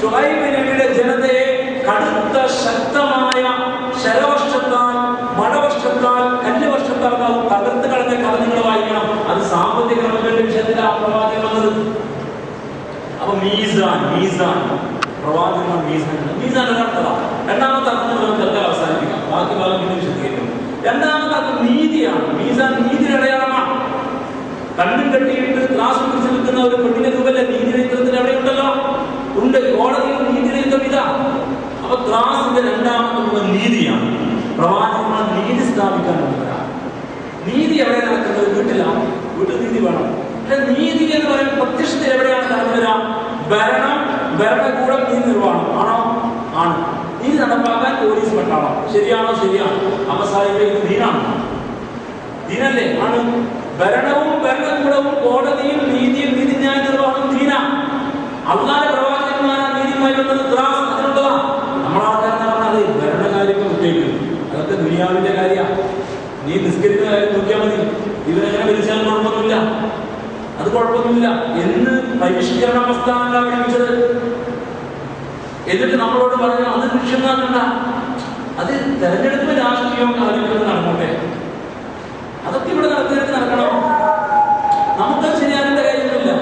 ഷുഹൈബ് നബിയുടെ ജനതയെ കടുത്ത ശക്തമായ ശരവർഷത്താൽ മഴവർഷത്താൽ കല്ലുവർഷത്താൽ നാം തകർത്ത് കളഞ്ഞ കഥ നിങ്ങൾ വായിക്കണം അത് സാമ്പത്തിക ക്രമങ്ങളുടെ വിഷയത്തിൽ ആ പ്രവാചകൻ വന്നത് അപ്പൊ മീസാൻ മീസാൻ പ്രവാചകൻ മീസാൻ മീസാൻ ഒരർത്ഥമാണ് രണ്ടാമത്തെ അർത്ഥം നമുക്ക് തൽക്കാലം അവസാനിപ്പിക്കാം ബാക്കി ഭാഗം പിന്നെ വിശദീകരിക്കും രണ്ടാമത്തെ അർത്ഥം നീതിയാണ് മീസാൻ നീതിയുടെ അടയാളമാണ് കണ്ണും കെട്ടിയിട്ട് ക്ലാസ് പിടിച്ച് നിൽക്കുന്ന ഒരു പെണ്ണിന്റെ രൂപല്ല നീതിരഹിതത്തിൽ എവിടെയുണ്ടല്ലോ ഉണ്ട് കോടതിയിൽ നീതിരഹിതം ഇതാ അപ്പൊ ക്ലാസിന്റെ രണ്ടാമത്തെ മുഖം നീതിയാണ് പ്രവാചകന്മാർ നീതി സ്ഥാപിക്കാനുള്ളവരാണ് നീതി എവിടെ നടക്കുന്നത് വീട്ടിലാണ് വീട്ടിൽ നീതി വേണം പക്ഷെ നീതി എന്ന് പറയുന്നത് പ്രത്യക്ഷത്തിൽ എവിടെയാണ് കടന്നു വരാം ഭരണം ഭരണകൂടം നീതി നിർവ്വഹണം ആണോ ആണ് നീതി നടപ്പാക്കാൻ പോലീസ് പട്ടാളം ശരിയാണോ ശരിയാണ് അവസാനിക്കുക ഇത് ദീനാണ് ദീനല്ലേ ആണ് ഭരണവും ഭരണകൂടവും കോടതിയും നീതിയും നീതിന്യായ നിർവ്വഹണം ദീന അള്ളാഹ് പ്രവാചകന്മാരാ നീതിയുമായി വന്നത് ത്രാസ് അതിനുള്ളതാ നമ്മളാൾക്കാരെന്ന് പറഞ്ഞാൽ ഭരണകാര്യമൊക്കെ വിട്ടേക്കും അതൊക്കെ ദുനിയാവിന്റെ കാര്യമാണ് നീ നിസ്കരിക്കുന്ന കാര്യം നോക്കിയാൽ മതി ഇവരെങ്ങനെ വിളിച്ചാലും കുഴപ്പമൊന്നുമില്ല അത് കുഴപ്പമൊന്നുമില്ല എന്ന് പരിഷ്കരണ പ്രസ്ഥാനമല്ല പഠിപ്പിച്ചത് എന്നിട്ട് നമ്മളോട് പറഞ്ഞു അത് ലക്ഷ്യമാക്കണ്ട അത് തെരഞ്ഞെടുപ്പ് രാഷ്ട്രീയം കാലിക്കുന്നത് നടന്നോട്ടെ അതൊക്കെ ഇവിടെ നടത്തിയിട്ട് നടക്കണം നമുക്കത് ശരിയാക്കേണ്ട കാര്യമൊന്നുമില്ല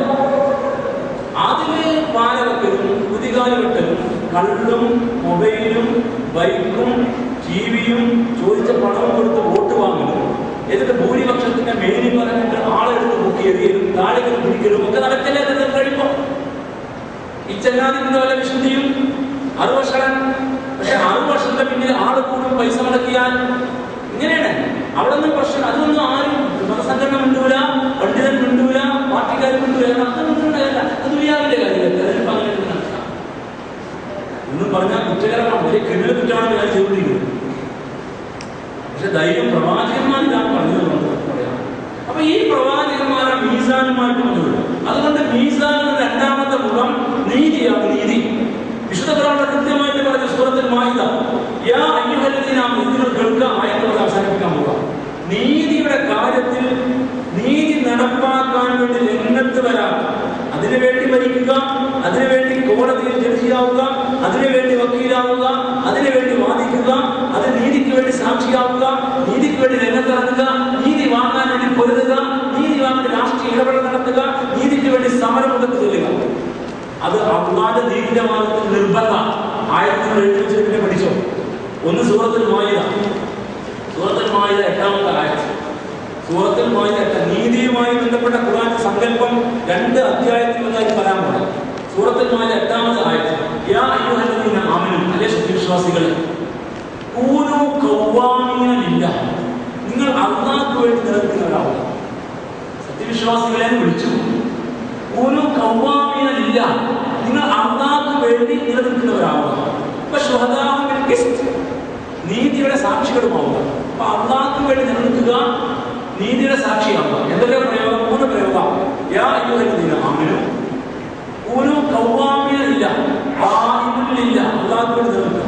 അതില് പാല വെക്കലും കുതികാല് വെട്ടലും കള്ളും മൊബൈലും ബൈക്കും ടിവിയും ചോദിച്ച പണവും കൊടുത്ത് വോട്ട് വാങ്ങലും എന്നിട്ട് ഭൂരിപക്ഷത്തിന്റെ മേനി പറഞ്ഞിട്ട് ആളെടുത്ത് ബുക്ക് എറിയലും താഴെ പിടിക്കലും ഒക്കെ നടക്കല്ലേ തെരഞ്ഞെടുപ്പ് കഴിയുമ്പോ ഈ ചങ്ങാതിന്റെ വല്ല വിശുദ്ധിയും അറു വർഷം പക്ഷെ അറു വർഷത്തിന്റെ പിന്നിൽ ആള് കൂടും പൈസ മുടക്കിയാൽ ഇങ്ങനെയാണ് അവിടെ നിന്ന് പ്രശ്നം അതൊന്നും ആരും മതസംഘടന മിണ്ടൂല പണ്ഡിതൻ മിണ്ടൂല പാർട്ടിക്കാർ മിണ്ടൂല അതൊന്നും ഉണ്ടായില്ല അത് ഉയർവിന്റെ കാര്യമില്ല തെരഞ്ഞെടുപ്പ് അങ്ങനെ ഒരു നടക്കാം എന്നും പറഞ്ഞാൽ കുറ്റകരമാണ് വലിയ ക്രിമിനൽ കുറ്റമാണ് ഞാൻ ചെയ്തുകൊണ്ടിരിക്കുന്നത് പക്ഷെ ധൈര്യം പ്രവാചകന്മാർ ഞാൻ പറഞ്ഞത് നമുക്ക് പറയാം അപ്പൊ ഈ പ്രവാചകന്മാരെ മീസാനുമായിട്ട് വന്നത് അതുകൊണ്ട് മീസാൻ എന്ന രണ്ടാമത്തെ മുഖം നീതിയാണ് നീതി വിശുദ്ധ ഖുർആനിൽ കൃത്യമായിട്ട് പറഞ്ഞ സൂറത്തിൽ മായിദ യാ അയ്യുഹല്ലദീന നിങ്ങൾ കേൾക്കുക ആയത്തോടെ അവസാനിപ്പിക്കാൻ പോകാം നീതിയുടെ കാര്യത്തിൽ നീതി നടപ്പാക്കാൻ വേണ്ടി രംഗത്ത് വരാം അതിനുവേണ്ടി മരിക്കുക അതിനുവേണ്ടി കോടതിയിൽ ജഡ്ജിയാവുക അതിനുവേണ്ടി വക്കീലാവുക അതിനുവേണ്ടി വാദിക്കുക അത് നീതിക്ക് വേണ്ടി സാക്ഷിയാവുക നീതിക്ക് വേണ്ടി രംഗത്തിറങ്ങുക നീതി വാങ്ങാൻ വേണ്ടി പൊരുതുക നീതി വാങ്ങാൻ രാഷ്ട്രീയ ഇടപെടൽ നടത്തുക നീതിക്ക് വേണ്ടി സമരമുഖത്ത് ചെല്ലുക അത് അള്ളാന്റെ ദീനിന്റെ മാർഗത്തിൽ നിർബന്ധ ആയിരത്തി എഴുതി വെച്ചിട്ട് പഠിച്ചോ ഒന്ന് സൂറത്തിൽ മായിത സൂറത്തിൽ മായിത എട്ടാമത്തെ ആയത്ത് സൂറത്തിൽ മായിത എട്ട നീതിയുമായി ബന്ധപ്പെട്ട ഖുർആൻ സങ്കല്പം രണ്ട് അധ്യായത്തിൽ ഒന്നായി പറയാൻ പറയും സൂറത്തിൽ മായിത എട്ടാമത്തെ ആയത്ത് യാ അയ്യുഹല്ലദീന ആമനു അല്ലേ സത്യവിശ്വാസികളെ കൂനു കൗവാമീന ലില്ലാഹ് നിങ്ങൾ അള്ളാഹ്ക്ക് വേണ്ടി നിലനിൽക്കുന്നവരാവുക സത്യവിശ്വാസികളെ എന്ന് വിളിച്ചു കൂനു കൗവാമീന ലില്ലാഹ് നിങ്ങൾ അള്ളാഹ്ക്ക് വേണ്ടി നിലനിൽക്കുന്നവരാവുക അപ്പൊ ശുഹദാഹു ബിൽ ഖിസ്ത് നീതിയുടെ സാക്ഷികളുമാവുക അപ്പൊ അള്ളാഹ്ക്ക് വേണ്ടി നിലനിൽക്കുക നീതിയുടെ സാക്ഷിയാവുക എന്തൊക്കെ പ്രയോഗം മൂന്ന് പ്രയോഗം യാ അയ്യുഹല്ലദീന ആമനു കൂനു കൗവാമീന ലില്ലാഹ് ഖായിമുൻ അള്ളാഹ്ക്ക് വേണ്ടി നിലനിൽക്കുക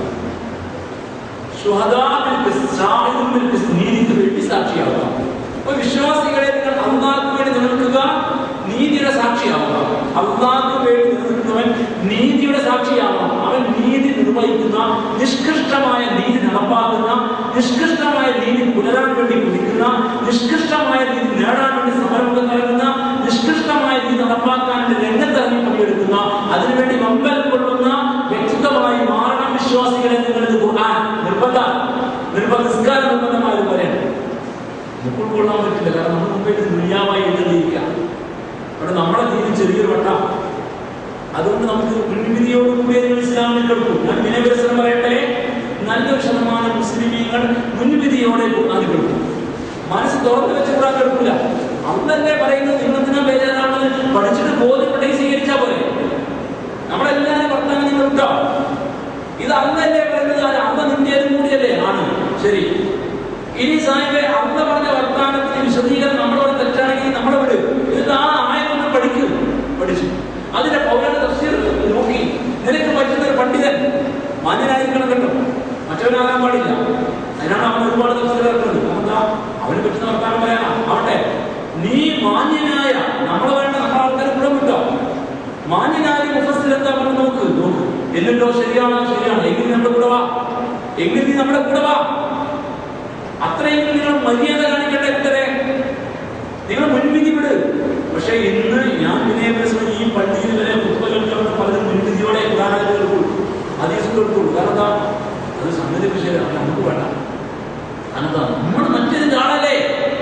ശുഹദാബിൽ ഖിസ്ത്, ഷാഹിദുൻ ബിൽ ഖിസ്ത്, നീതിക്ക് വേണ്ടി സാക്ഷിയാവുക അപ്പൊ വിശ്വാസികളെ നിങ്ങൾ അള്ളാഹ്ക്ക് വേണ്ടി നിലനിൽക്കുക നീതിയുടെ സാക്ഷിയാവുക അള്ളാഹ്ക്ക് വേണ്ടി നിലനിൽക്കുന്നവൻ നീതിയുടെ സാക്ഷിയാവണം അവൻ നീതി നിർവഹിക്കുന്ന നിഷ്കൃഷ്ടമായ നീതി നടപ്പാക്കുന്ന നിഷ്കൃഷ്ടമായ നീതി പുലരാൻ വേണ്ടി കുതിക്കുന്ന നിഷ്കൃഷ്ടമായ നീതി നേടാൻ വേണ്ടി സമരമുഖം നൽകുന്ന നിഷ്കൃഷ്ടമായ നീതി നടപ്പാക്കാൻ വേണ്ടി രംഗത്തിറങ്ങി പണിയെടുക്കുന്ന അതിനുവേണ്ടി വമ്പൽ കൊള്ളുന്ന വ്യക്തിത്വമായി മാറണം വിശ്വാസികളെ നിങ്ങളത് ഖുർആൻ നിർബന്ധ നിർബന്ധ നിസ്കാരം നിർബന്ധമായ ഒരു പറയണം ഉൾക്കൊള്ളാൻ പറ്റില്ല കാരണം നമ്മൾ മുമ്പേ ദുനിയാവായി എഴുതിയിരിക്കുക അവിടെ നമ്മുടെ രീതി ചെറിയൊരു വട്ടം അതുകൊണ്ട് നമുക്ക് മുൻവിധിയോടുകൂടി അതിന് ഇസ്ലാമിൽ കേൾക്കും ഞാൻ വിനയപരിസരം പറയട്ടെ നല്ലൊരു ശതമാനം മുസ്ലിമീങ്ങൾ മുൻവിധിയോടെ ഖുർആൻ കേൾക്കും മനസ്സ് തുറന്നു വെച്ച് ഖുർആൻ കേൾക്കില്ല അന്നല്ലേ പറയുന്നത് നിങ്ങളെന്തിനാ ബേജാറാണ് പഠിച്ചിട്ട് ബോധ്യപ്പെട്ടേ സ്വീകരിച്ചാ പോലെ നമ്മളെല്ലാവരും വർത്തമാനം നിങ്ങൾ ഉണ്ടോ ഇത് അന്നല്ലേ പറയുന്നത് അത് അന്ന് നിന്റേതും കൂടിയല്ലേ ആണ് ശരി ഇനി സാഹിബെ അന്ന് പറഞ്ഞ വർത്തമാനത്തിന് വിശദീകരണം നമ്മളോട് തെറ്റാണെങ്കിൽ നമ്മളെ വിട് എന്നിട്ട് ആ ആയതൊന്ന് പഠിക്കും പഠിച്ചു അതിന്റെ പൗരാണ തഫ്സീർ നോക്കി നിനക്ക് പറ്റുന്ന ഒരു പണ്ഡിതൻ മാന്യനായിരിക്കണം കേട്ടോ മറ്റവനാകാൻ പാടില്ല അതിനാണ് അവൻ ഒരുപാട് തഫ്സീർ ഇറക്കുന്നത് എന്താ അവന് പറ്റുന്ന വർത്താനം പറയാനാ ആവട്ടെ നീ മാന്യനായ നമ്മളെ വേണ്ട നമ്മളെ ആൾക്കാർ ഗുണം കിട്ടോ മാന്യനായ മുഫസ്സിൽ എന്താ പറഞ്ഞു നോക്ക് നോക്ക് എന്നിട്ടോ ശരിയാണോ ശരിയാണ് എങ്കിൽ നീ നമ്മുടെ കൂടെ വാ എങ്കിൽ നീ നമ്മുടെ കൂടെ വാ അത്രയും നിങ്ങൾ മര്യാദ കാണിക്കേണ്ട എന്തരെ നിങ്ങൾ മുൻവിധി വിട് പക്ഷെ ഇന്ന് ഞാൻ വിനയപ്രശ്നം ഈ പള്ളിയിൽ വരെ മുപ്പകൾക്ക് പലരും മുൻവിധിയോടെ ഉദാഹരണം കേൾക്കുള്ളൂ അതീസ് കേൾക്കുള്ളൂ കാരണം എന്താ അത് സംഗതി വിഷയമാണ് നമുക്ക് വേണ്ട അതെന്താ നമ്മൾ മറ്റേതിന്റെ ആളല്ലേ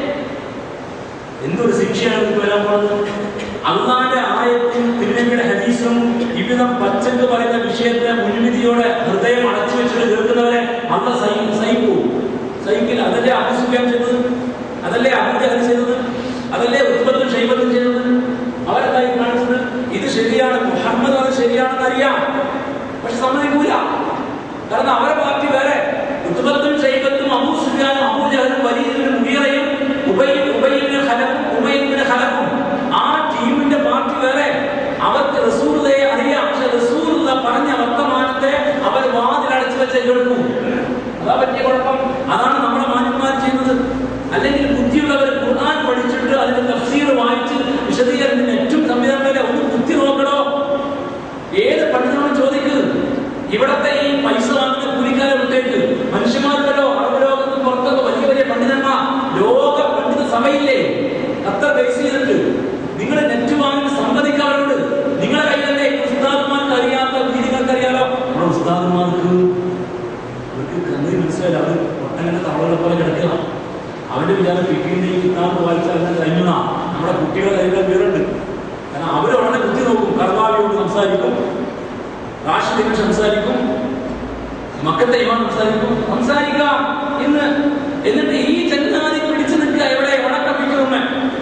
എന്തൊരു ശിക്ഷയാണ് നമുക്ക് വരാൻ പോകുന്നത് അള്ളാന്റെ ആയത്തും തിരുനബിയുടെ ഹദീസും ഇവിധം പച്ചക്ക് പറയുന്ന വിഷയത്തെ മുൻവിധിയോടെ ഹൃദയം അടച്ചു വെച്ചിട്ട് കേൾക്കുന്നവരെ അല്ല സഹിക്കൂ സഹിക്കില്ല അതല്ലേ അഭിസുഖ്യം ചെയ്തത് അതല്ലേ അഭിജഹം ചെയ്തത് അതല്ലേ ഉത്പത്തും ഷൈബത്തും ചെയ്തത് അവരെന്തായി കാണിച്ചത് ഇത് ശരിയാണ് മുഹമ്മദ് അത് ശരിയാണെന്ന് അറിയാം പക്ഷെ സമ്മതിക്കൂല കാരണം അവരെ പാർട്ടി വേറെ ഉത്പത്തും ഷൈബത്തും അബൂ സുഫിയാനും അബൂജഹലും വലിയ മുഗീറയും ഉബൈ ഉബൈബിന് ഖലഫും ഉബൈബിന് ഖലഫും ആ ടീമിന്റെ പാർട്ടി വേറെ അവർക്ക് റസൂലുള്ളയെ അറിയാം പക്ഷെ റസൂലുള്ള പറഞ്ഞ വർത്തമാനത്തെ അവർ വാതിലടച്ചു വെച്ച് കേൾക്കൂ അതാ പറ്റിയ കുഴപ്പം അതാണ് നമ്മുടെ മാന്യന്മാർ ചെയ്യുന്നത് അല്ലെങ്കിൽ ബുദ്ധിയുള്ളവർ ഖുർആൻ പഠിച്ചിട്ട് അതിന്റെ തഫ്സീർ വായിച്ച് വിശദീകരണത്തിന് ഏറ്റവും സംവിധാനമല്ലേ ഒന്ന് ബുദ്ധി നോക്കണോ ഏത് പണ്ഡിതനോട് ചോദിക്ക് ഇവിടത്തെ ഈ പൈസ വാങ്ങുന്ന കൂലിക്കാരെ വിട്ടേക്ക് മനുഷ്യന്മാരുണ്ടല്ലോ അറബ് ലോകത്ത് പുറത്തൊക്കെ വലിയ വലിയ പണ്ഡിതന്മാർ ലോക പണ്ഡിത സഭയില്ലേ അത്ര പൈസ ചെയ്തിട്ട് നിങ്ങൾ നെറ്റ് വാങ്ങി സമ്മതിക്കാറുണ്ട് നിങ്ങളെ കയ്യിലല്ലേ ഈ ഉസ്താദുമാർക്ക് അറിയാത്ത വിധി നിങ്ങൾക്ക് അറിയാലോ നമ്മുടെ ഉസ്താദുമാർക്ക് അവർക്ക് കണ്ണീർ മനസ്സിലായില്ല അവർ ഒട്ടങ്ങനെ തവളകളെ പോലെ കിടക്കുക അവന്റെ വിചാരം പിന്നീട് ഈ കിതാബ് വായിച്ചാൽ അതിനെ കഴിഞ്ഞാ നമ്മുടെ കുട്ടികളെ കയ്യിലെ വീറുണ്ട് കാരണം അവർ ഉടനെ ബുദ്ധി നോക്കും കർവാവിയോട് സംസാരിക്കും റാഷിദിനോട് സംസാരിക്കും മക്കത്തെ ഇമാൻ സംസാരിക്കും സംസാരിക്കുക ഇന്ന് എന്നിട്ട് ഈ ചങ്ങാതി പിടിച്ചു നിൽക്കുക എവിടെ വണക്കപ്പിക്കുമ്മ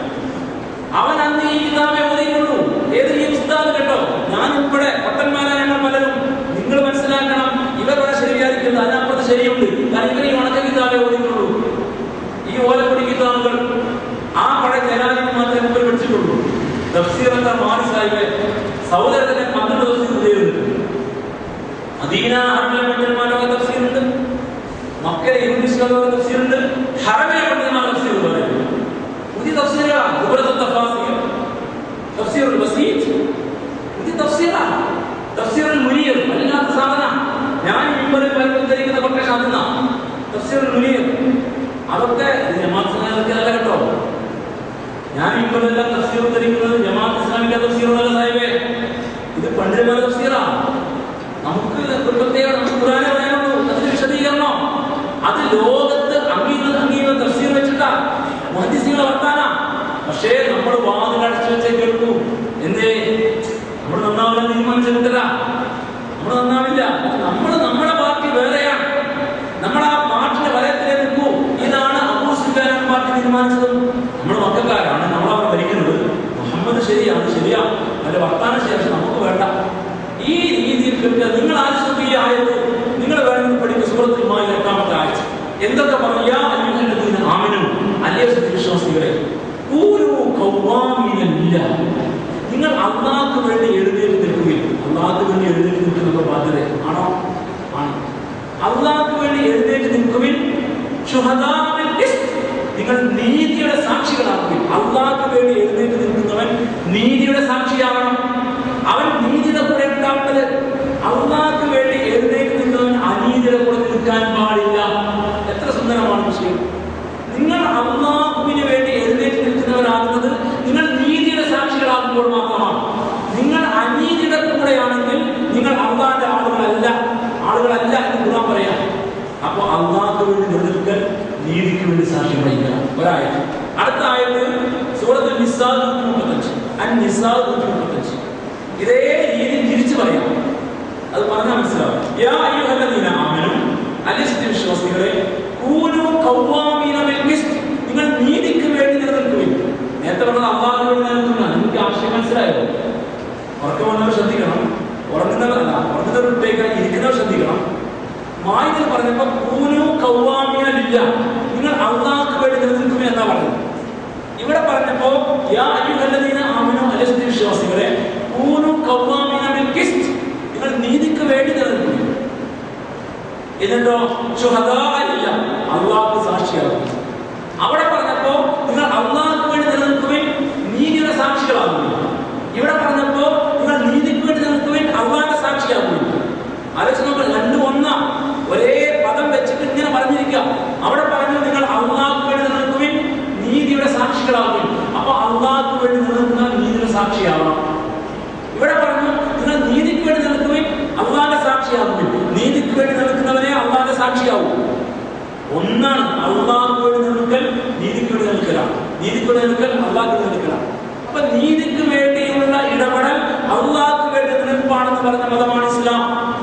അവൻ അന്ന് ഈ കിതാബെ ഓതിയിട്ടുള്ളൂ ഏത് ഈ ഉസ്താദ് കേട്ടോ ഞാൻ ഉൾപ്പെടെ പട്ടന്മാരായ ഞങ്ങൾ പലരും നിങ്ങൾ മനസ്സിലാക്കണം ഇവരുടെ ശരിയായിരിക്കുന്നത് അതിനപ്പുറത്ത് ശരിയുണ്ട് കാരണം ഇവർ ഈ ഉണക്ക കിതാബെ ഓതിയിട്ടുള്ളൂ ഈ ഓലപ്പൊടി കിതാബുകൾ ആ പഴയ ജനാധിപത്യം മാത്രമേ മുമ്പിൽ പഠിച്ചിട്ടുള്ളൂ തഫ്സീർ എന്ന മാറി സാഹിബ് സൗദരത്തിലെ പന്ത്രണ്ട് ദിവസം ചെയ്യുന്നുണ്ട് മദീന ഹറമിലെ പണ്ഡിതന്മാരൊക്കെ തഫ്സീറുണ്ട് മക്കയിലെ ഇംഗ്ലീഷിലൊക്കെ തഫ്സീറുണ്ട് ഹറമിലെ പണ്ഡിതന്മാർ തഫ്സീർ പറയുന്നു പുതിയ തഫ്സീറാണ് ദുബറത്ത് തഫാസീർ തഫ്സീറുൽ ബസീത്ത് പുതിയ തഫ്സീറാണ് തഫ്സീറുൽ മുനീർ വല്ലാത്ത സാധന ഞാൻ ഇമ്പറിൽ പലരും ധരിക്കുന്ന പ്രകാശം അതിന്നാ തഫ്സീറുൽ മുനീർ അതൊക്കെ ജമാഅത്ത് ഇസ്ലാമിക്ക് അല്ല കേട്ടോ ഞാൻ ഇപ്പോഴെല്ലാം തഫ്സീർ ധരിക്കുന്നത് ജമാഅത്ത് ഇസ്ലാമിക തഫ്സീറല്ല സാഹിബേ ഇത് പണ്ഡിതന്മാരുടെ തഫ്സീറാണ് നമുക്ക് ഒരു പ്രത്യേക നമുക്ക് ഖുർആനെ പറയാനുള്ളൂ അതിന് വിശദീകരണം അത് ലോകത്ത് അംഗീകൃത അംഗീകൃത തഫ്സീർ വെച്ചിട്ടാ മുഹദ്ദിസുകളെ വർത്താന പക്ഷേ നമ്മൾ വാതിലടച്ചു വെച്ചേ കേൾക്കൂ എന്തേ നമ്മൾ നന്നാവില്ല തീരുമാനിച്ചിട്ടില്ല നമ്മൾ നന്നാവില്ല നമ്മൾ നമ്മുടെ പാർട്ടി വേറെയാണ് നമ്മൾ ആ പാർട്ടിന്റെ വലയത്തിലേ നിൽക്കൂ ഇതാണ് അബൂ സുഫിയാൻ പാർട്ടി തീരുമാനിച്ചതും നമ്മൾ മക്കാരാണ് നമ്മൾ അവർ ഭരിക്കുന്നത് മുഹമ്മദ് ശരിയാണ് ശരിയാ അതിന്റെ വർത്താനം ശേഷം നമുക്ക് വേണ്ട ഈ രീതിയിൽ കേൾക്കുക നിങ്ങൾ ആവശ്യം ഈ ആയത് നിങ്ങൾ വേണമെങ്കിൽ പഠിക്കുന്ന സുഹൃത്തുമായി എട്ടാമത്തെ ആഴ്ച എന്തൊക്കെ പറയാ അന്യത്തിന് ആമിനും അല്ലേ വിശ്വാസികളെ ഒരു കൗവാമീനല്ല നിങ്ങൾ അള്ളാഹ്ക്ക് വേണ്ടി എഴുന്നേറ്റ് നിൽക്കുകയും അള്ളാഹ്ക്ക് വേണ്ടി എഴുന്നേറ്റ് നിൽക്കുന്ന ബാധ്യത ആണോ ആണ് അള്ളാഹ്ക്ക് വേണ്ടി എഴുന്നേറ്റ് നിൽക്കുവിൻ ശുഹദാവിൽ ഇസ്ത്. നിങ്ങൾ നീതിയുടെ സാക്ഷികളാകുവിൻ അള്ളാഹ്ക്ക് വേണ്ടി എഴുന്നേറ്റ് നിൽക്കുന്നവൻ നീതിയുടെ സാക്ഷിയാവണം അവൻ നീതിയുടെ കൂടെ ഉണ്ടാവേണ്ടത് അള്ളാഹ്ക്ക് വേണ്ടി എഴുന്നേറ്റ് നിൽക്കുന്നവൻ അനീതിയുടെ കൂടെ നിൽക്കാൻ പാടില്ല എത്ര സുന്ദരമാണ് വിഷയം നിങ്ങൾ അള്ളാഹുവിന് വേണ്ടി എഴുന്നേറ്റ് നിൽക്കുന്നവരാകുന്നത് നിങ്ങൾ നീതിയുടെ സാക്ഷികളാകുമ്പോൾ മാത്രമാണ് നിങ്ങൾ അനീതിയുടെ കൂടെയാണെങ്കിൽ നിങ്ങൾ അള്ളാന്റെ ആളുകളല്ല ആളുകളല്ല എന്ന് ഖുർആൻ പറയാം അപ്പൊ അള്ളാഹ്ക്ക് വേണ്ടി നിലനിൽക്കൽ നീതിക്ക് വേണ്ടി സാക്ഷ്യം വഹിക്കണം ഒരായത് അടുത്ത ആയത് സൂറത്ത് നിസാ നൂറ്റി മുപ്പത്തഞ്ച് അൻ നിസാ നൂറ്റി മുപ്പത്തഞ്ച് ഇതേ രീതി തിരിച്ചു പറയാം അത് പറഞ്ഞാൽ മനസ്സിലാവും യാ അയ്യുഹല്ലദീന ആമനു അലിസ്തി വിശ്വാസികളെ കൂനു കൗവാമീന ബിൽ ഖിസ്ത് നിങ്ങൾ നീതിക്ക് വേണ്ടി നിലനിൽക്കുകയും നേരത്തെ പറഞ്ഞത് അള്ളാഹുവിന് വേണ്ടി നിലനിൽക്കുന്ന നിങ്ങൾക്ക് ആശയം മനസ്സിലായോ ഉറക്കം വന്നവർ ശ്രദ്ധിക്കണം ഉറങ്ങുന്നവരല്ല ഉറങ്ങുന്നവർ വിട്ടേക്കാൻ ഇരിക്കുന്നവർ ശ്രദ്ധിക്കണം മായത്തിൽ പറഞ്ഞപ്പോ കൂനു കൗവാമിയല്ല നിങ്ങൾ അള്ളാഹ്ക്ക് വേണ്ടി നിലനിൽക്കുക എന്നാ പറഞ്ഞത് ഇവിടെ പറഞ്ഞപ്പോ യാ അയ്യുഹല്ലദീന ആമനു അലസ്തി വിശ്വാസികളെ കൂനു കൗവാമിന ബിൽ ഖിസ്ത് നിങ്ങൾ നീതിക്ക് വേണ്ടി നിലനിൽക്കുക എന്നിട്ടോ ശുഹദാഇല്ല അള്ളാഹ്ക്ക് സാക്ഷിയാകും അവിടെ പറഞ്ഞപ്പോ നിങ്ങൾ അള്ളാഹ്ക്ക് വേണ്ടി നിലനിൽക്കുകയും നീതിയുടെ സാക്ഷികളാകുകയും ഇവിടെ പറഞ്ഞപ്പോ നിങ്ങൾ നീതിക്ക് വേണ്ടി നിൽക്കുകയും അള്ളാഹ്ന്റെ സാക്ഷിയാകുകയും ആലോചിച്ച് നോക്കുക രണ്ടും ഒന്നാ ഒരേ പദം വെച്ചിട്ട് ഇങ്ങനെ പറഞ്ഞിരിക്കുക അവിടെ പറഞ്ഞു നിങ്ങൾ അള്ളാഹ്ക്ക് വേണ്ടി നിലനിൽക്കുവിൻ നീതിയുടെ സാക്ഷികളാകുവിൻ അപ്പൊ അള്ളാഹ്ക്ക് വേണ്ടി നിലനിൽക്കുന്ന നീതിയുടെ സാക്ഷിയാവണം ഇവിടെ പറഞ്ഞു നിങ്ങൾ നീതിക്ക് വേണ്ടി നിൽക്കുവിൻ അള്ളാന്റെ സാക്ഷിയാകുവിൻ നീതിക്ക് വേണ്ടി നിൽക്കുന്നവനെ അള്ളാന്റെ സാക്ഷിയാവും ഒന്നാണ് അള്ളാഹ്ക്ക് വേണ്ടി നിൽക്കൽ നീതിക്ക് വേണ്ടി നിൽക്കലാണ് നീതിക്ക് വേണ്ടി നിൽക്കൽ അള്ളാഹ്ക്ക് വേണ്ടി നിൽക്കലാണ് അപ്പൊ നീതിക്ക് വേണ്ടിയുള്ള ഇടപെടൽ അള്ളാഹ്ക്ക് വേണ്ടി നിൽപ്പാണെന്ന് പറഞ്ഞ മതമാണ് ഇസ്ലാം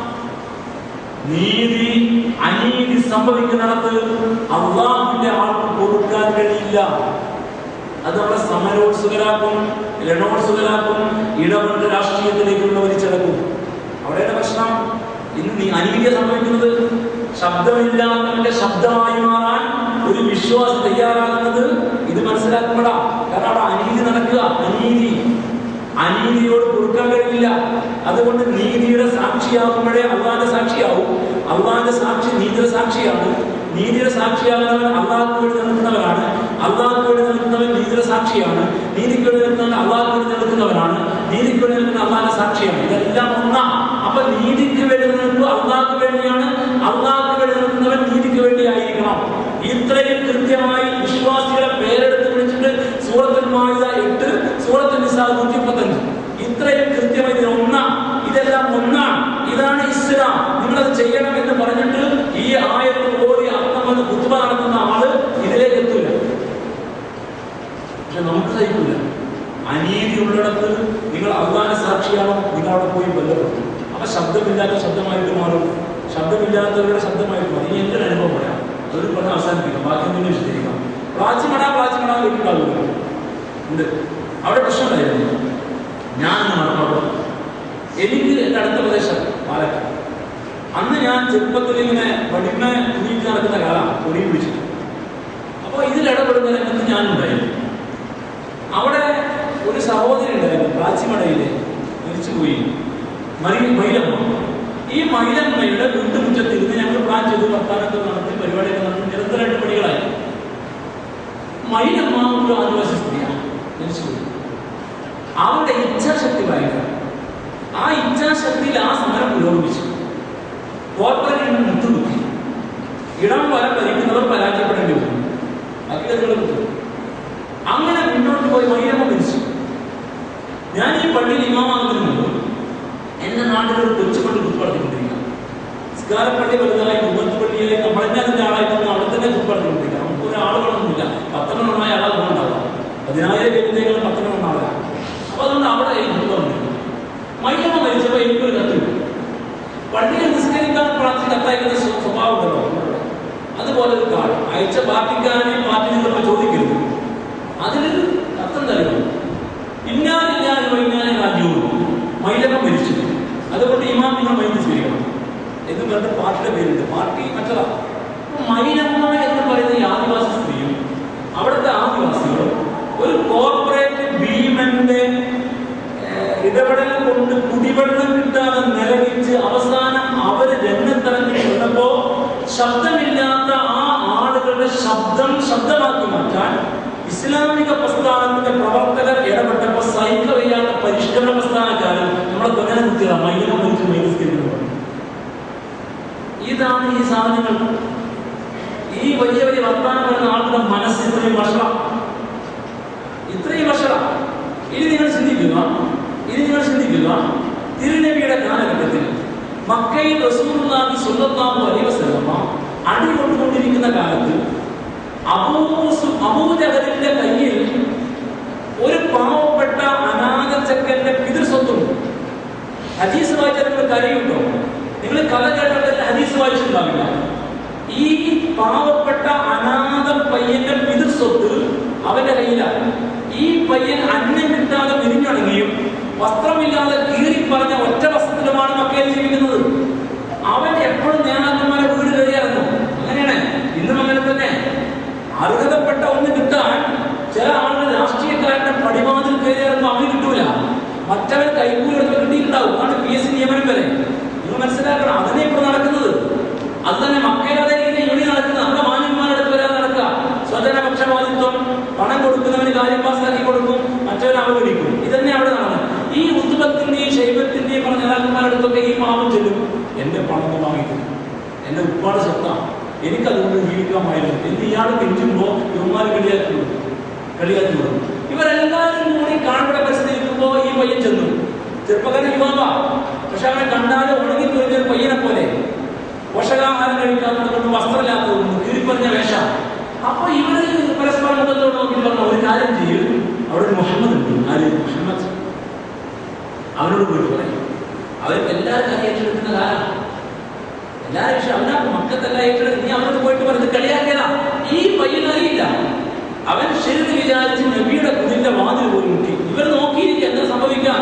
നീതി അനീതി സംഭവിക്കുന്നിടത്ത് അള്ളാഹുവിന്റെ ആൾക്ക് കൊടുക്കാൻ കഴിയില്ല അത് നമ്മളെ സമരോത്സുകരാക്കും രണോത്സുകരാക്കും ഇടപെട്ട് രാഷ്ട്രീയത്തിലേക്കുള്ള വലിച്ചടക്കും അവിടെയാണ് പ്രശ്നം ഇന്ന് നീ അനീതിയെ സംഭവിക്കുന്നത് ശബ്ദമില്ലാത്തവന്റെ ശബ്ദമായി മാറാൻ ഒരു വിശ്വാസം തയ്യാറാകുന്നത് ഇത് മനസ്സിലാക്കുമ്പോഴാ കാരണം അവിടെ അനീതി നടക്കുക അനീതി അനീതിയോട് കൊടുക്കാൻ കഴിയില്ല അതുകൊണ്ട് നീതിയുടെ സാക്ഷിയാകുമ്പോഴേ അള്ളാന്റെ സാക്ഷിയാവും അള്ളാന്റെ സാക്ഷി നീതിയുടെ സാക്ഷിയാണ് നീതിയുടെ സാക്ഷിയാകുന്നവൻ അള്ളാഹ്ക്ക് വേണ്ടി നിൽക്കുന്നവരാണ് അള്ളാഹ്ക്ക് വേണ്ടി നിൽക്കുന്നവൻ നീതിയുടെ സാക്ഷിയാണ് നീതിക്ക് വേണ്ടി നിൽക്കുന്നവൻ അള്ളാഹ്ക്ക് വേണ്ടി നിൽക്കുന്നവരാണ് നീതിക്ക് വേണ്ടി നിൽക്കുന്ന അള്ളാഹിന്റെ സാക്ഷിയാണ് ഇതെല്ലാം ഒന്നാ അപ്പൊ നീതിക്ക് വേണ്ടി നിൽക്കുക അള്ളാഹ്ക്ക് വേണ്ടിയാണ് അള്ളാഹ്ക്ക് വേണ്ടി നിൽക്കുന്നവൻ നീതിക്ക് വേണ്ടി ആയിരിക്കണം ഇത്രയും കൃത്യമായി വിശ്വാസികളെ പേരെടുത്ത് വിളിച്ചിട്ട് സൂറത്തുൽ മാഇദ എട്ട് സൂറത്തുൽ നിസാ നൂറ്റി മുപ്പത്തഞ്ച് ഇത്രയും കൃത്യമായി ഇതിൽ ഒന്നാണ് ഇതെല്ലാം ഒന്നാണ് ഇതാണ് ഇസ്ലാം നിങ്ങളത് ചെയ്യണം എന്ന് പറഞ്ഞിട്ട് ഈ ആയത്ത് ഓടി അർത്ഥം വന്ന് കുത്തുബ നടത്തുന്ന ആള് ഇതിലേക്ക് എത്തൂല പക്ഷെ നമുക്ക് സഹിക്കൂല അനീതി ഉള്ളിടത്ത് നിങ്ങൾ അള്ളാന്റെ സാക്ഷിയാണോ നിങ്ങൾ അവിടെ പോയി ബന്ധപ്പെട്ടു അപ്പൊ ശബ്ദമില്ലാത്ത ശബ്ദമായിട്ട് മാറും ശബ്ദമില്ലാത്തവരുടെ ശബ്ദമായിട്ട് മാറും ഇനി എന്റെ ഒരു അനുഭവം പറയാം അതൊരു പറഞ്ഞ് അവസാനിപ്പിക്കാം ബാക്കി ഒന്നും വിശദീകരിക്കാം പ്ലാച്ചിമട പ്ലാച്ചിമട വീട്ടിലുണ്ടാവില്ല ഉണ്ട് അവിടെ പ്രശ്നമുണ്ടായിരുന്നു ഞാൻ നടന്നപ്പോൾ എനിക്ക് എൻ്റെ അടുത്ത പ്രദേശം പാലക്കാട് അന്ന് ഞാൻ ചെറുപ്പത്തിൽ ഇങ്ങനെ വടിമ കുടിയിട്ട് നടക്കുന്ന കാലം പൊടി പിടിച്ചിട്ട് അപ്പോൾ ഇതിൽ ഇടപെടുന്ന രംഗത്ത് ഞാനുണ്ടായിരുന്നു അവിടെ ഒരു സഹോദരി ഉണ്ടായിരുന്നു പ്രാച്ചിമടയിലെ മരിച്ചുപോയി മൈ മൈലമ്മ ഈ മൈലമ്മയുടെ വീട്ടുമുറ്റത്തിരുന്ന് ഞങ്ങൾ പ്ലാൻ ചെയ്തു വർത്താനൊക്കെ നടത്തി പരിപാടിയൊക്കെ നടത്തി നിരന്തരമായിട്ട് പണികളായി മൈലമ്മ ഒരു ആദിവാസി സ്ത്രീയാണ് മരിച്ചുപോയി അവരുടെ ഇച്ഛാശക്തി ഭയങ്കര ആ ഇച്ഛാശക്തിയിൽ ആ സമരം പുരോഗമിച്ചു കോർപ്പറേറ്റ് മുട്ടുകുത്തി ഇടം വരെ ഭരിക്കുന്നവർ പരാജയപ്പെടേണ്ടി വന്നു ബാക്കി കഥകൾ കിട്ടും അങ്ങനെ മുന്നോട്ട് പോയി മൈലമ്മ മരിച്ചു ഞാൻ ഈ പള്ളിയിൽ ഇമാമാകുന്നതിന് മുമ്പ് എന്റെ നാട്ടിൽ ഒരു കൊച്ചുപള്ളി കുത്തിപ്പടത്തിക്കൊണ്ടിരിക്കുക സ്കാരപ്പള്ളി വലുതായി കുമ്പത്ത് പള്ളിയായി നമ്മളെന്നെ അതിന്റെ ആളായിട്ടൊന്നും അവിടെ തന്നെ കുത്തിപ്പടത്തിക്കൊണ്ടിരിക്കുക നമുക്ക് ഒരു ആളുകളൊന്നുമില്ല പത്തെണ്ണമായ ആളെ ഗുണമുണ്ടാവാം പതിനായിരം പേരിനേക്കാൾ പത്തെണ്ണം ആളാണ് അപ്പൊ അതുകൊണ്ട് അവിടെ എനിക്ക് വന്നിരുന്നു മൈലമ്മ മരിച്ചപ്പോ എനിക്കൊരു കത്ത് കിട്ടി പള്ളിയിൽ നിസ്കരിക്കാൻ പ്രാർത്ഥന കത്തയക്കുന്ന സ്വ- സ്വഭാവം ഉണ്ടല്ലോ നമ്മുടെ. അതുപോലെ ഒരു കാർഡ് അയച്ച പാർട്ടിക്കാരനെ പാർട്ടി നിന്നപ്പോ ചോദിക്കരുത് അതിലൊരു അർത്ഥം തരുന്നു ഇന്നാലില്ലാതെ വൈകുന്നേരം രാജ്യവും മൈലമ്മ മരിച്ചു അതുകൊണ്ട് ഇമാം നിങ്ങൾ മൈൻഡ് സ്വീകരിക്കണം എന്ന് പറഞ്ഞ പാർട്ടിയുടെ പേരുണ്ട് പാർട്ടി മറ്റതാ അപ്പൊ മൈലമ്മ എന്ന് പറയുന്ന ഈ ആദിവാസി സ്ത്രീയും അവിടുത്തെ ആദിവാസികളും ഒരു കോർപ്പറേറ്റ് ഭീമന്റെ ഏഹ്, ഇടപെടൽ കൊണ്ട് കുടിവെള്ളം കിട്ടാതെ നിലവിച്ച് അവസാനം അവര് രംഗത്തിറങ്ങി വന്നപ്പോ ശബ്ദമില്ലാത്ത ആ ആളുകളുടെ ശബ്ദം ശബ്ദമാക്കി മാറ്റാൻ ഇസ്ലാമിക പ്രസ്ഥാനത്തിന്റെ പ്രവർത്തകർ ഇടപെട്ടപ്പോ സൈക്ക വയ്യാത്ത പരിഷ്കരണ പ്രസ്ഥാനക്കാരൻ നമ്മളെ കൊങ്ങനെ കുത്തിയതാണ് മൈനം മരിച്ച് മൈനസ്കരിക്കുന്നത് ഇതാണ് ഈ സാധനങ്ങൾ ഈ വലിയ വലിയ വർത്തമാനം വരുന്ന ആളുടെ മനസ്സ് ഇത്രയും വഷള ഇത്രയും വഷള ഇനി നിങ്ങൾ ചിന്തിക്കുക ഇനി നിങ്ങൾ ചിന്തിക്കുക തിരുനബിയുടെ കാലഘട്ടത്തിൽ മക്കയിൽ റസൂലുള്ളാഹി സ്വല്ലല്ലാഹു അലൈഹി വസല്ലമ അടി കൊണ്ടുകൊണ്ടിരിക്കുന്ന കാലത്ത് അബൂസു അബൂജഹലിന്റെ കയ്യിൽ ഒരു പാവപ്പെട്ട അനാഥ ചെക്കന്റെ പിതൃസ്വത്തുണ്ട് ഹദീസ് വായിച്ചാൽ നിങ്ങൾ കരയുണ്ടോ നിങ്ങൾ കഥ കേട്ടതിൽ ഹദീസ് വായിച്ചിട്ടുണ്ടാവില്ല ഈ പാവപ്പെട്ട അനാഥ പയ്യന്റെ പിതൃസ്വത്ത് അവന്റെ കയ്യിലാണ് ഈ പയ്യൻ അന്നം കിട്ടാതെ വിരിഞ്ഞടങ്ങിയും വസ്ത്രമില്ലാതെ കീറി പറഞ്ഞ ഒറ്റ വസ്ത്രത്തിലുമാണ് മക്കയിൽ ജീവിക്കുന്നത് അവൻ എപ്പോഴും നേതാക്കന്മാരെ വീട് കയറിയായിരുന്നു അങ്ങനെയാണ് ഇന്നും അങ്ങനെ തന്നെ അർഹതപ്പെട്ട ഒന്ന് കിട്ടാൻ ചില ആളുകൾ രാഷ്ട്രീയക്കാരുടെ പടിവാതിൽ കയറിയായിരുന്നു അവന് കിട്ടൂല മറ്റവൻ കൈക്കൂലി എടുത്ത് കിട്ടിയിട്ടുണ്ടാവും അതാണ് പി എസ് സി നിയമനം വരെ നിങ്ങൾ മനസ്സിലാക്കണം അതന്നെ ഇപ്പോൾ നടക്കുന്നത് അത് തന്നെ മക്കയിൽ അതേ രീതിയിൽ ഇവിടെ നടക്കുന്നത് നമ്മുടെ മാന്യന്മാരുടെ വരെ നടക്കുക സ്വജന പക്ഷപാതിത്വം പണം കൊടുക്കുന്നവന് കാര്യം പാസ്സാക്കി കൊടുക്കും മറ്റവൻ അവഗണിക്കും ഇതന്നെ അവിടെ നടന്നത് ഈ ഉദ്ബത്തിന്റെയും ശൈവത്തിന്റെയും പറഞ്ഞ നേതാക്കന്മാരുടെ അടുത്തൊക്കെ ഈ പാവ എന്റെ പണം ഒന്ന് വാങ്ങിക്കുന്നു എന്റെ ഉപ്പാട് സ്വത്താണ് എനിക്കതുകൊണ്ട് ജീവിക്കാമായിരുന്നു എന്ന് ഇയാൾ കെഞ്ചുമ്പോൾ ഇവന്മാർ കളിയാക്കി വിടും കളിയാക്കി വിടും ഇവരെല്ലാവരും കൂടി കാണുന്ന പരിസ്ഥിതി നിൽക്കുമ്പോൾ ഈ പയ്യൻ ചെന്നു ചെറുപ്പക്കാരൻ യുവാവ പക്ഷെ അവനെ കണ്ടാൽ ഉണങ്ങി തുറഞ്ഞ ഒരു പയ്യനെ പോലെ പോഷകാഹാരം കഴിക്കാത്തതുകൊണ്ട് വസ്ത്രമില്ലാത്തതുകൊണ്ട് കീറിപ്പറഞ്ഞ വേഷം അപ്പൊ ഇവര് പരസ്പരം മുഖത്തോട് നോക്കി പറഞ്ഞു ഒരു കാര്യം ചെയ്യും അവിടെ ഒരു മുഹമ്മദ് ഉണ്ട് ആര് മുഹമ്മദ് അവനോട് പോയിട്ട് പറയും അവർ എല്ലാവരും അത് ഏറ്റെടുക്കുന്ന കാലം എല്ലാവരും പക്ഷെ അവനാ മക്കത്തെല്ലാം ഏറ്റെടുത്ത് നീ അവനോട് പോയിട്ട് പറഞ്ഞത് കളിയാക്കിയതാ ഈ പയ്യൻ അറിയില്ല അവൻ ശരി വിചാരിച്ച് നബിയുടെ കുതിന്റെ വാതിൽ പോയി മുട്ടി ഇവർ നോക്കിയിരിക്കുക എന്താ സംഭവിക്കാൻ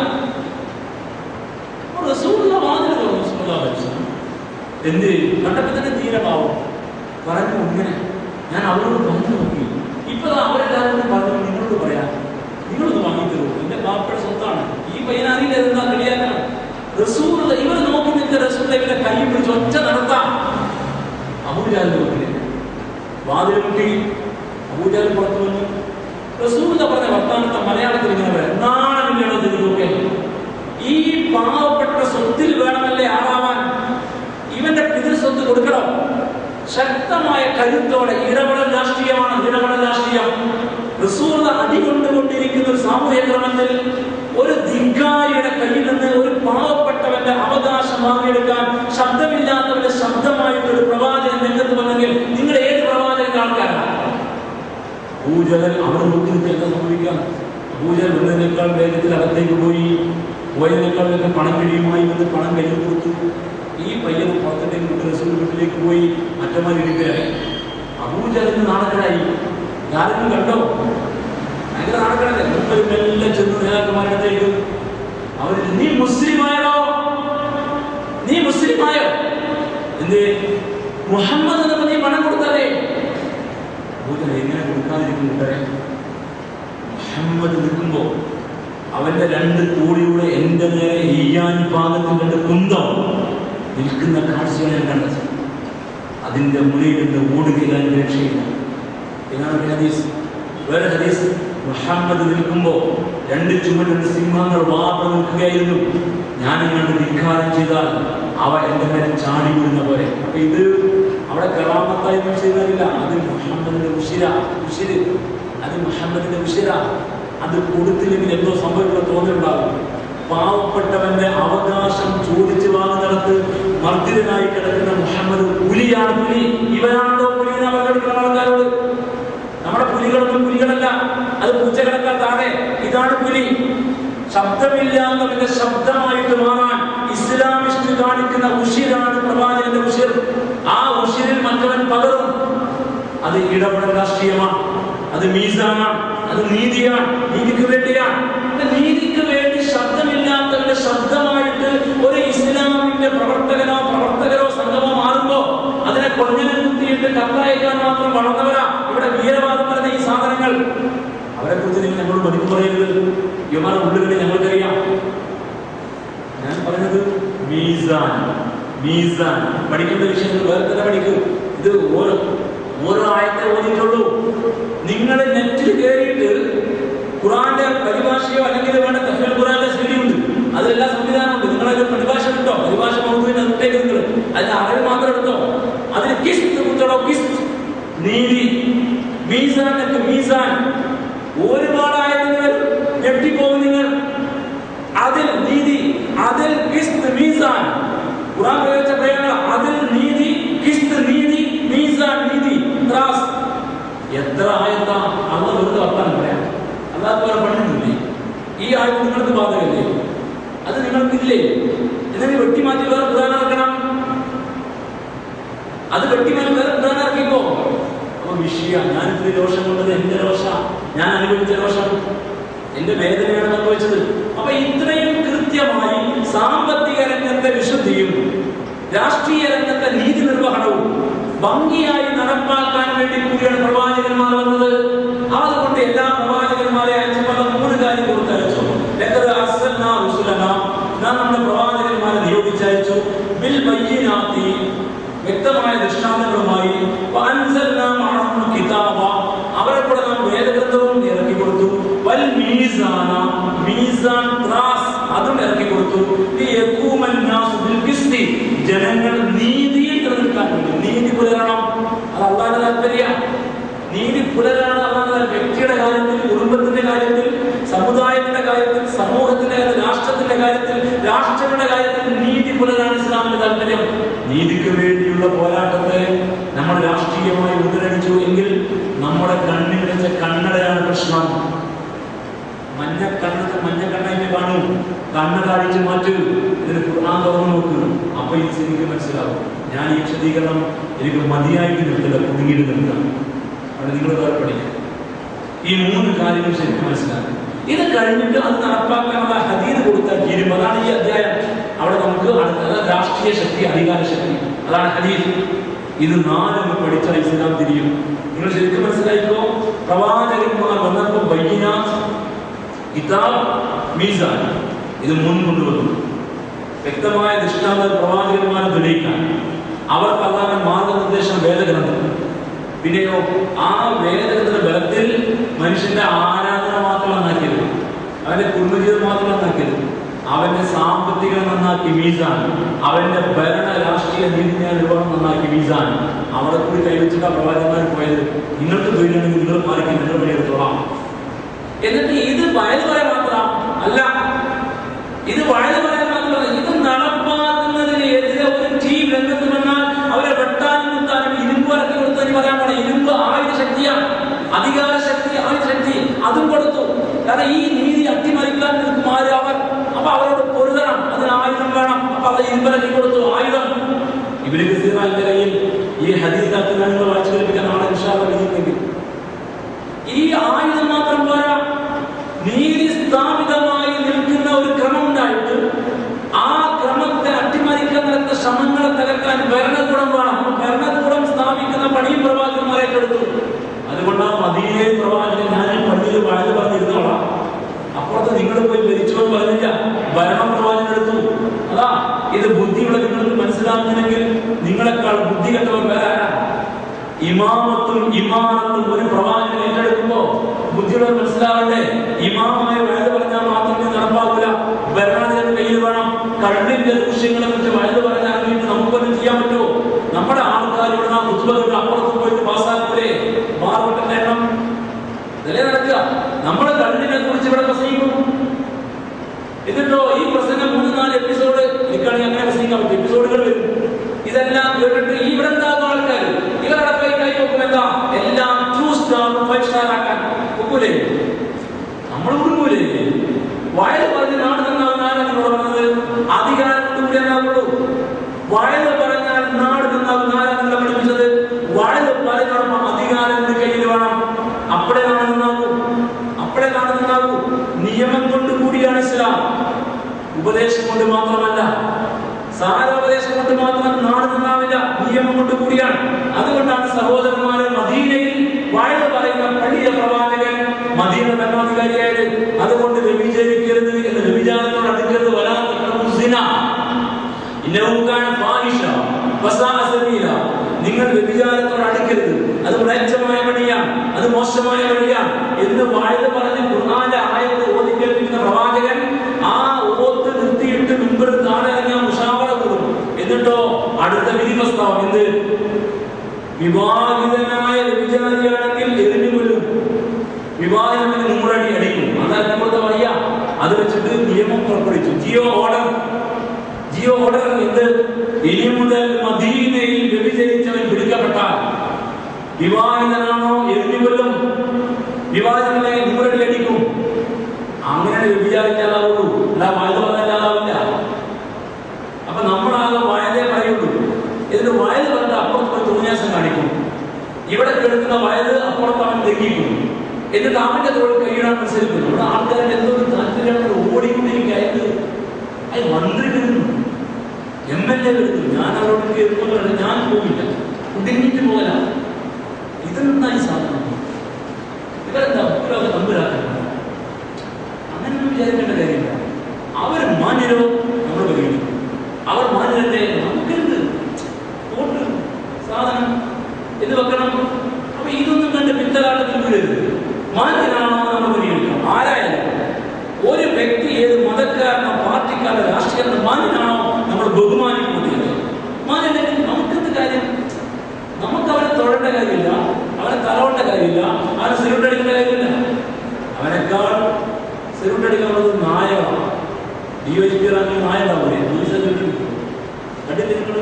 അപ്പോൾ റസൂലുള്ള വാതിൽ തുറന്നു സല്ലല്ലാഹു അലൈഹി വസല്ലം. എന്ത് കണ്ടപ്പോ തന്നെ തീരെ പാവം പറഞ്ഞു ഇങ്ങനെ ഞാൻ അവരോട് പറഞ്ഞു നോക്കി ഇപ്പൊ ദാ അവരെല്ലാവരും കൂടി പറഞ്ഞു നിങ്ങളോട് പറയാം നിങ്ങളൊന്ന് വാങ്ങി തരൂ എന്റെ ബാപ്പയുടെ സ്വത്താണ് ഈ പയ്യൻ അറിയില്ല എന്താ കളിയാക്കണം റസൂലുള്ള ഇവർ നോക്കി നിൽക്കുന്ന റസൂലുള്ള ഇവരെ കൈ പിടിച്ച് ഒറ്റ നടത്താം അബൂജാലിന്റെ വീട്ടില് വാതിൽ മുട്ടി അബൂജാൽ പുറത്തു വന്നു റസൂലുള്ള പറഞ്ഞ വർത്താനത്തെ മലയാളത്തിൽ ഇങ്ങനെ പറയാം നാണമില്ലണോ നിങ്ങളൊക്കെ ഈ പാവപ്പെട്ട സ്വത്തിൽ വേണമല്ലേ ആളാവാൻ ഇവന്റെ പിതൃസ്വത്ത് കൊടുക്കണം ശക്തമായ കരുത്തോടെ ഇടപെടൽ രാഷ്ട്രീയമാണ് ഇടപെടൽ രാഷ്ട്രീയം റസൂർത അടികൊണ്ടുകൊണ്ടിരിക്കുന്ന ഒരു സാമൂഹ്യ ക്രമത്തിൽ ഒരു ധിക്കാരിയുടെ കയ്യിൽ നിന്ന് ഒരു പാവപ്പെട്ടവന്റെ അവകാശം വാങ്ങിയെടുക്കാൻ ശബ്ദമില്ലാത്തവന്റെ ശബ്ദമായിട്ട് ഒരു പ്രവാചകൻ രംഗത്ത് വന്നെങ്കിൽ നിങ്ങൾ ഏത് പ്രവാചകന്റെ ആൾക്കാരാണ് ഭൂജലൻ അവിടെ നോക്കി നിൽക്കുക എന്താ സംഭവിക്കാം ഭൂജൽ വന്നതിനേക്കാൾ വേഗത്തിൽ അകത്തേക്ക് പോയി പോയതിനേക്കാൾ വേഗം പണം കഴിയുമായി വന്ന് പണം കയ്യിൽ കൊടുത്തു ഈ പയ്യൻ പുറത്തേക്ക് വിട്ട് റസൂൽ വീട്ടിലേക്ക് പോയി മറ്റന്മാർ ഇരിക്കുകയായി അബൂജലിന് നാണക്കടായി ഇതാരും കണ്ടോ ഭയങ്കര നാണക്കടല്ലേ മുമ്പിൽ മെല്ലെ ചെന്ന് നേതാക്കന്മാരുടെ അടുത്തേക്ക് അവർ നീ മുസ്ലിമായോ നീ മുസ്ലിമായോ എന്ത് മുഹമ്മദ് എന്നപ്പോ നീ പണം കൊടുത്തല്ലേ ഭൂതന എങ്ങനെ കൊടുക്കാതിരിക്കും കൂട്ടരെ മുഹമ്മദ് നിൽക്കുമ്പോ അവന്റെ രണ്ട് തോളിലൂടെ എന്റെ നേരെ ഈയാൻ ഭാഗത്തിൽ രണ്ട് കുന്തം നിൽക്കുന്ന കാഴ്ചയാണ് ഞാൻ കണ്ടത് അതിന്റെ മുന്നിൽ നിന്ന് ഓടുകയാൻ രക്ഷയില്ല ഇതാണ് ഒരു ഹദീസ് വേറെ ഹദീസ് മുഹമ്മദ് നിൽക്കുമ്പോ രണ്ട് ചുമടുണ്ട് സിംഹങ്ങൾ വാർത്ത നിൽക്കുകയായിരുന്നു ഞാൻ ഇങ്ങോട്ട് ധിക്കാരം ചെയ്താൽ അവ എന്റെ മേലെ ചാടി വീഴുന്ന പോലെ അപ്പൊ ഇത് അവിടെ കറാമത്തായി ഒന്നും ചെയ്യുന്നില്ല അത് മുഹമ്മദിന്റെ ഉഷിര ഉഷിര് അത് മുഹമ്മദിന്റെ ഉഷിര അത് കൊടുത്തില്ലെങ്കിൽ എന്തോ സംഭവിക്കുന്ന തോന്നലുണ്ടാകും പാവപ്പെട്ടവന്റെ അവകാശം ചോദിച്ചു വാങ്ങുന്നിടത്ത് മർദ്ദിതനായി കിടക്കുന്ന മുഹമ്മദ് പുലിയാണ് പുലി ഇവനാണോ പുലി എന്ന് അവരുടെ ആൾക്കാരോട് നമ്മുടെ പുലികളൊന്നും പുലികളല്ല അത് പൂച്ചകളെക്കാൾ താഴെ ഇതാണ് പുലി ശബ്ദമില്ലാത്തവന്റെ ശബ്ദമായിട്ട് മാറാൻ ഇസ്ലാമിസ്റ്റ് കാണിക്കുന്ന ഉഷിരാണ് പ്രവാചകന്റെ ഉഷിർ ആ ഉഷിരിൽ മറ്റവൻ പകരും അത് ഇടപെടൽ രാഷ്ട്രീയമാണ് അത് മീസാനാണ് അത് നീതിയാണ് നീതിക്ക് വേണ്ടിയാണ് ഇത് നീതിക്ക് വേണ്ടി ശബ്ദമില്ലാത്തവന്റെ ശബ്ദമായിട്ട് ഒരു ഇസ്ലാമിന്റെ പ്രവർത്തകനോ പ്രവർത്തകരോ സംഘമോ മാറുമ്പോ അതിനെ കൊഞ്ഞനെ കുത്തിയിട്ട് കത്തയക്കാൻ മാത്രം വളർന്നവരാ ഇവിടെ വീരവാദം പറഞ്ഞ ഈ സാധനങ്ങൾ അവരെ കുറിച്ച് നിങ്ങൾ ഞങ്ങളോട് മതിപ്പ് പറയരുത് യുവമാരുടെ ഉള്ളുകളിൽ ഞങ്ങൾക്കറിയാം ഞാൻ പറഞ്ഞത് മീസാൻ മീസാൻ പഠിക്കേണ്ട വിഷയങ്ങൾ വേറെ തന്നെ പഠിക്കൂ ഇത് ഓരോ ഓരോ ആയത്തെ ഓതിയിട്ടുള്ളൂ നിങ്ങൾ നെറ്റിൽ കയറിയിട്ട് ഖുറാന്റെ പരിഭാഷയോ അല്ലെങ്കിൽ വേണ്ട തഫ്സീർ ഖുറാന്റെ ശരിയുണ്ട് അതിലെല്ലാം സംവിധാനമുണ്ട് നിങ്ങളൊരു പരിഭാഷ കിട്ടോ പരിഭാഷ മൗതുവിനെ നിർത്തേക്ക് നിങ്ങൾ അതിന്റെ അറിവ് മാത്രം എടുത്തോ അതിന് കിസ് കുത്തടോ കിസ് നീതി മീസാൻ എന്നൊക്കെ മീസാൻ ഒരുപാട് ആയതുങ്ങൾ ഞെട്ടിപ്പോകും നിങ്ങൾ അതിൽ നീതി അതിൽ കിസ്ത് മീസാൻ ഖുറാൻ പ്രയോഗിച്ച പ്രയോഗങ്ങൾ അതിൽ നീതി കിസ്ത് നീതി മീസാൻ നീതി ത്രാസ് എത്ര ആയത്താ അള്ള വെറുതെ വർത്താനം പറയാം അല്ലാത്ത വേറെ പണിയൊന്നുമില്ലേ ഈ ആയത്ത് നിങ്ങൾക്ക് ബാധകല്ലേ അത് നിങ്ങൾക്കില്ലേ എന്നിട്ട് വെട്ടിമാറ്റി വേറെ ഖുറാൻ ഇറക്കണം അത് വെട്ടിമാറ്റി വേറെ ഖുറാൻ ഇറക്കിക്കോ അപ്പൊ വിഷയ ഞാൻ ഇത്തിരി രോഷം കൊണ്ടത് എന്റെ രോഷ ഞാൻ അനുഭവിച്ച രോഷം എന്റെ വേദനയാണ് അനുഭവിച്ചത് അപ്പൊ ഇത്രയും കൃത്യമായി സാമ്പത്തിക രംഗത്തെ വിശുദ്ധിയും രാഷ്ട്രീയ രംഗത്തെ നീതി നിർവഹണവും ഭംഗിയായി നടപ്പാക്കാൻ വേണ്ടി കൂടിയാണ് പ്രവാചകന്മാർ വന്നത് അതുകൊണ്ട് എല്ലാ പ്രവാചകന്മാരെ അയച്ചപ്പോൾ മൂന്ന് കാര്യം കൊടുത്തയച്ചു ലഖദ് അർസൽനാ റുസുലനാ നാം നമ്മുടെ പ്രവാചകന്മാരെ നിയോഗിച്ചയച്ചു ബിൽ ബയ്യിനാത്തി വ്യക്തമായ ദൃഷ്ടാന്തങ്ങളുമായി വഅൻസൽനാ മഅഹുൽ കിതാബ അവരെ കൂടെ നാം വേദഗ്രന്ഥവും ഇറക്കി കൊടുത്തു വൽ മീസാന മീസാൻ ത്രാസ് അതും ഇറക്കി കൊടുത്തു ലിയഖൂമൻ നാസു ബിൽ ഖിസ്തി. ജനങ്ങൾ നീതിയിൽ നിലനിൽക്കാൻ വേണ്ടി നീതി പുലരണം അത് അള്ളാന്റെ താല്പര്യ നീതി പുലരാണ് അള്ളാന്റെ വ്യക്തിയുടെ കാര്യത്തിൽ കുടുംബത്തിന്റെ കാര്യത്തിൽ സമുദായത്തിന്റെ കാര്യത്തിൽ സമൂഹത്തിന്റെ കാര്യത്തിൽ രാഷ്ട്രത്തിന്റെ കാര്യത്തിൽ രാഷ്ട്രങ്ങളുടെ കാര്യത്തിൽ നീതി പുലരാണ് ഇസ്ലാമിന്റെ താല്പര്യം നീതിക്ക് വേണ്ടിയുള്ള പോരാട്ടത്തെ നമ്മൾ രാഷ്ട്രീയമായി മുതലടിച്ചു എങ്കിൽ നമ്മുടെ കണ്ണിൽ വെച്ച കണ്ണടയാണ് പ്രശ്നം മഞ്ഞ കണ്ണത്ത് മഞ്ഞ കണ്ണായിട്ട് കാണൂ കണ്ണ് കാണിച്ച് മാറ്റൂ ഇതിന് ഖുർആൻ തുറന്നു നോക്കൂ അപ്പൊ ഇത് എനിക്ക് മനസ്സിലാവും ഞാൻ ഈ വിശദീകരണം എനിക്ക് മതിയായിട്ട് നിർത്തില്ല കുടുങ്ങിയിട്ട് നിർത്താം അവിടെ നിങ്ങൾ വേറെ പഠിക്കാം ഈ മൂന്ന് കാര്യങ്ങൾ ശരിക്കും മനസ്സിലാക്കും ഇത് കഴിഞ്ഞിട്ട് അത് നടപ്പാക്കാനുള്ള ഹദീദ് കൊടുത്ത തീരും അതാണ് ഈ അധ്യായം അവിടെ നമുക്ക് അടുത്തത് രാഷ്ട്രീയ ശക്തി അധികാര ശക്തി അതാണ് ഹദീദ് ഇത് നാലൊന്ന് പഠിച്ചാൽ ഇസ്ലാം തിരിയും നിങ്ങൾ ശരിക്കും മനസ്സിലായിക്കോ പ്രവാചകന്മാർ വന്നപ്പോൾ ബയ്യനാത്ത് കിതാബ് മീസാൻ ഇത് മുൻ കൊണ്ടുവന്നു വ്യക്തമായ ദൃഷ്ടാന്ത പ്രവാചകന്മാരെ തെളിയിക്കാൻ അവർക്ക് അല്ലാതെ മാർഗനിർദ്ദേശം വേദഗ്രന്ഥം പിന്നെയോ ആ വേദഗ്രന്ഥത്തിന്റെ ബലത്തിൽ മനുഷ്യന്റെ ആരാധന മാത്രം നന്നാക്കിയത് അവന്റെ കുടുംബജീവിതം മാത്രം നന്നാക്കിയത് അവന്റെ സാമ്പത്തികം നന്നാക്കി മീസാൻ അവന്റെ ഭരണ രാഷ്ട്രീയ നീതിന്യായ നിർവഹണം നന്നാക്കി മീസാൻ അവിടെ കൂടി കൈവച്ചിട്ട് പ്രവാചകന്മാർ പോയത് നിങ്ങൾക്ക് പേടിയാണെങ്കിൽ നിങ്ങൾ മാറിക്ക് നിങ്ങൾ വഴിയെടുത്തോളാം എന്നിട്ട് ഇത് വയത് പറയാൻ മാത്രം അല്ല ഇത് വയത് പറയാൻ മാത്രമല്ല ഇത് നടപ്പാക്കുന്നതിന് എതിരെ ഒരു ടീം രംഗത്ത് വന്നാൽ അവരെ വെട്ടാനും കുത്താനും ഇരുമ്പ് ഇറക്കി കൊടുത്തതിന് പറയാൻ പാടില്ല ഇരുമ്പ് ആയുധ ശക്തിയാണ് അധികാര ശക്തി ആയുധ ശക്തി അതും കൊടുത്തു കാരണം ഈ നീതി അട്ടിമറിക്കാൻ നിൽക്കും ആര് അവർ അപ്പൊ അവരോട് പൊരുതണം അതിന് ആയുധം വേണം അപ്പൊ അത് ഇരുമ്പരക്കി കൊടുത്തു ആയുധം ഇവർക്ക് സ്ഥിരമായ കയ്യിൽ ഈ ഹദീദാത്ത് നിങ്ങൾ വായിച്ചു കേൾപ്പിക്കാൻ നാളെ വിശാല വിധിക്കുമെങ്കിൽ ഈ ആയുധം മാത്രം പോരാ നീതി സ്ഥാപിതമായി നിൽക്കുന്ന ഒരു ക്രമം ഉണ്ടായിട്ട് ആ ക്രമത്തെ അട്ടിമറിക്കാൻ നടത്തുന്ന ശ്രമങ്ങളെ തകർക്കാൻ ഭരണകൂടം വേണം ഭരണകൂടം സ്ഥാപിക്കുന്ന പണിയും പ്രവാചകന്മാരെ ഏറ്റെടുത്തു അതുകൊണ്ടാണ് മദീനയിൽ പ്രവാചകൻ ഞാൻ പള്ളിയിൽ വഴുത് പറഞ്ഞിരുന്നോളാം അപ്പുറത്ത് നിങ്ങൾ പോയി ഭരിച്ചോ പറഞ്ഞില്ല ഭരണം പ്രവാചകൻ എടുത്തു അതാ ഇത് ബുദ്ധിയുള്ള നിങ്ങൾക്ക് മനസ്സിലാകുന്നില്ലെങ്കിൽ നിങ്ങളെക്കാൾ ബുദ്ധി കെട്ടവർ വേറെ ആരാ ഇമാമത്തും ഇമാമത്തും ഒരു പ്രവാചകൻ ഏറ്റെടുക്കുമ്പോ ബുദ്ധിയുള്ളവർ മനസ്സിലാവണ്ടേ ഇമാമായ വയത് പറഞ്ഞാൽ മാത്രം ഇത് നടപ്പാകൂല ഭരണാധികാരി കയ്യിൽ വേണം കണ്ണിന്റെ ദൃശ്യങ്ങളെ കുറിച്ച് വയത് പറഞ്ഞാൽ വേണ്ടി നമുക്കൊന്നും ചെയ്യാൻ പറ്റുമോ നമ്മുടെ ആൾക്കാർ ഇവിടെ നാം മുത്തുപതിട്ട് അപ്പുറത്ത് പോയിട്ട് പാസ്സാക്കൂലേ മാറുവിട്ടന്റെ എണ്ണം ഇതല്ലേ നടക്കുക നമ്മുടെ കണ്ണിനെ കുറിച്ച് ഇവിടെ പ്രസംഗിക്കും എന്നിട്ടോ ഈ പ്രസംഗം മൂന്ന് നാല് എപ്പിസോഡ് എനിക്കാണെങ്കിൽ അങ്ങനെ പ്രസംഗിക്കാൻ പറ്റും എപ്പിസോഡുകൾ വരും ഇതെല്ലാം കേട്ടിട്ട് ഈ ഇവിടെ ഉണ്ടാകുന്ന ആൾക്കാർ ഇവരുടെ കൈ കൈ നോക്കും എന്താ എല്ലാം ടു സ്റ്റാർ ഫൈവ് സ്റ്റാർ ആക്കാൻ ഒക്കൂലേ നമ്മൾ കൊടുക്കൂലേ വയൽ പറഞ്ഞ് നാട് നന്നാവുന്ന ആരാ നിങ്ങളോട് പറഞ്ഞത് അധികാരം കൂടി എന്നാവുള്ളൂ വയൽ പറഞ്ഞാൽ നാട് നന്നാവുന്ന ആരാ നിങ്ങളെ പഠിപ്പിച്ചത് വയൽ പറഞ്ഞോടൊപ്പം അധികാരം നിന്റെ കയ്യിൽ വേണം അപ്പടെ നാട് നന്നാകൂ അപ്പടെ നാട് നന്നാകൂ നിയമം കൊണ്ട് കൂടിയാണ് ഇസ്ലാം ഉപദേശം കൊണ്ട് മാത്രമല്ല സാരോപദേശം കൊണ്ട് മാത്രം നാട് നന്നാവില്ല നിയമം കൊണ്ട് കൂടിയാണ് അതുകൊണ്ടാണ് സഹോദരന്മാരെ മദീനയിൽ വാഴ പറയുന്ന പള്ളിയ പ്രവാചകൻ മദീന ഭരണാധികാരിയായത് അതുകൊണ്ട് വ്യഭിചരിക്കരുത് എന്ന് വ്യഭിചാരത്തോട് അടുക്കരുത് വരാത്ത നിങ്ങൾ വ്യഭിചാരത്തോട് അടുക്കരുത് അത് മ്ലേച്ഛമായ വഴിയാണ് അത് മോശമായ വഴിയാണ് എന്ന് വാഴ പറഞ്ഞ് ഖുർആന്റെ ആയത്ത് ഓതിക്കേൽപ്പിക്കുന്ന പ്രവാചകൻ ആ ഓത്ത് നിർത്തിയിട്ട് മുമ്പിൽ താഴെ മുഷാവറ കൂടും എന്നിട്ടോ അടുത്ത വിധി പ്രസ്താവം എന്ത് വിവാഹിതനായ വ്യഭിചാരിയാണെങ്കിൽ എറിഞ്ഞു കൊല്ലും വിവാഹത്തിന് നൂറടി അടിക്കും അതാണ് നമ്മളത് വയ്യ അത് വെച്ചിട്ട് നിയമം പുറപ്പെടുവിച്ചു ജിയോ ഓർഡർ ജിയോ ഓർഡർ എന്ത് ഇനി മുതൽ മദീനയിൽ വ്യഭിചരിച്ചവൻ പിടിക്കപ്പെട്ടാൽ വിവാഹിതനാണോ എറിഞ്ഞു കൊല്ലും വിവാഹിതനെ നൂറടി അടിക്കും അങ്ങനെ വ്യഭിചാരിച്ചാലാവുള്ളൂ അല്ല വയത് പറഞ്ഞാലാവില്ല അപ്പൊ നമ്മളാകെ വയലേ പറയുള്ളൂ ഇതിന് വയൽ പറഞ്ഞ അപ്പുറത്ത് പോയി തോന്നിയാസം കാണിക്കും ഇവിടെ കിടക്കുന്ന വയൽ അപ്പുറത്ത് അവൻ തെങ്ങിക്കും എന്നിട്ട് അവന്റെ തൊഴിൽ കൈയിടാൻ മത്സരിക്കുന്നു ഇവിടെ ആൾക്കാരുടെ എന്തോ ഒരു താല്പര്യമാണ് ഓടിക്കൊണ്ടിരിക്കുക അയാൾക്ക് അയാൾ മന്ത്രി വരുന്നു എം എൽ എ വരുന്നു ഞാൻ അവരോട് കേൾക്കുമ്പോൾ ഞാൻ പോവില്ല കുടുങ്ങിയിട്ട് പോകല ഇതെന്തായി സാധനം ഇവരെന്താ ഉത്തരവാദ തമ്പുരാക്കണം അങ്ങനെയൊന്നും വിചാരിക്കേണ്ട കാര്യമില്ല അവർ മാന്യരോ നമ്മൾ പരിഗണിക്കും അവർ മാന്യരല്ലേ നമുക്കെന്ത് വോട്ട് സാധനം ഇത് വെക്കണം അപ്പൊ ഇതൊന്നും കണ്ട് പിത്തലാട്ടത്തിൽ വീഴരുത് മാന്യനാണോ നമ്മൾ പരിഗണിക്കണം ആരായാലും ഒരു വ്യക്തി ഏത് മതക്കാരനോ കണ്ടില്ലേ നിങ്ങൾ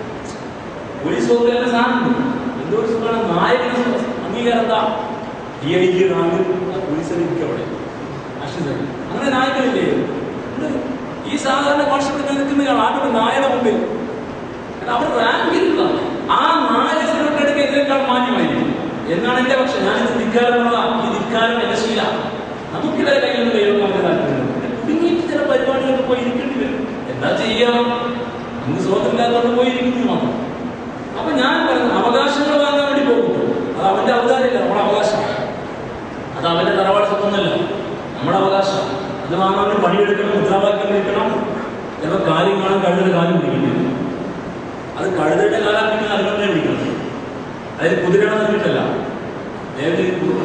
പോലീസ് വകുപ്പിൽ സാധനം എന്തോ ഒരു സുഖമാണ് നായകന് അംഗീകാരം എന്താ D I G rank police ഇരിക്കും അവിടെ അശ്വതി അങ്ങനെ നായകനില്ലേ ഉണ്ട്. ഈ സാധാരണ കോൺസ്റ്റബിൾ നിൽക്കുന്നതാണ് ആരുടെ നായയുടെ മുമ്പിൽ കാരണം അവർ റാങ്കിലുള്ള ആ നായക സെക്രട്ടറിക്ക് ഇതിനേക്കാൾ മാന്യമായിരിക്കും എന്നാണ് എന്റെ പക്ഷം ഞാനിത് ധിക്കാരമുള്ള ഈ ധിക്കാരം എന്റെ ശീല നമുക്കിടെ കയ്യിൽ നിന്ന് ദൈവമാർക്ക് താല്പര്യം കുടുങ്ങിയിട്ട് ചില പരിപാടികൾക്ക് പോയി ഇരിക്കേണ്ടി വരും എന്താ ചെയ്യാം നമുക്ക് സ്വാതന്ത്ര്യമില്ലാത്തവർക്ക് പോയി ഇരിക്കുന്നു മാത്രം അപ്പൊ ഞാൻ പറഞ്ഞു അവകാശങ്ങൾ വാങ്ങാൻ വേണ്ടി പോകും അത് അവന്റെ അവതാരമില്ല നമ്മുടെ അവകാശം അത് അവന്റെ തറവാട് സ്വത്തൊന്നല്ല നമ്മുടെ അവകാശം അത് വാങ്ങാൻ വേണ്ടി പണിയെടുക്കണം മുദ്രാവാക്യം എടുക്കണം ചിലപ്പോൾ കാര്യം കാണാൻ കഴുതയുടെ കാര്യം പിടിക്കേണ്ടി വരും അത് കഴുതയുടെ കാലം പിന്നെ അതുകൊണ്ടേ പിടിക്കണം അതായത് കുതിരയുടെ നിന്നിട്ടല്ല നേരത്തെ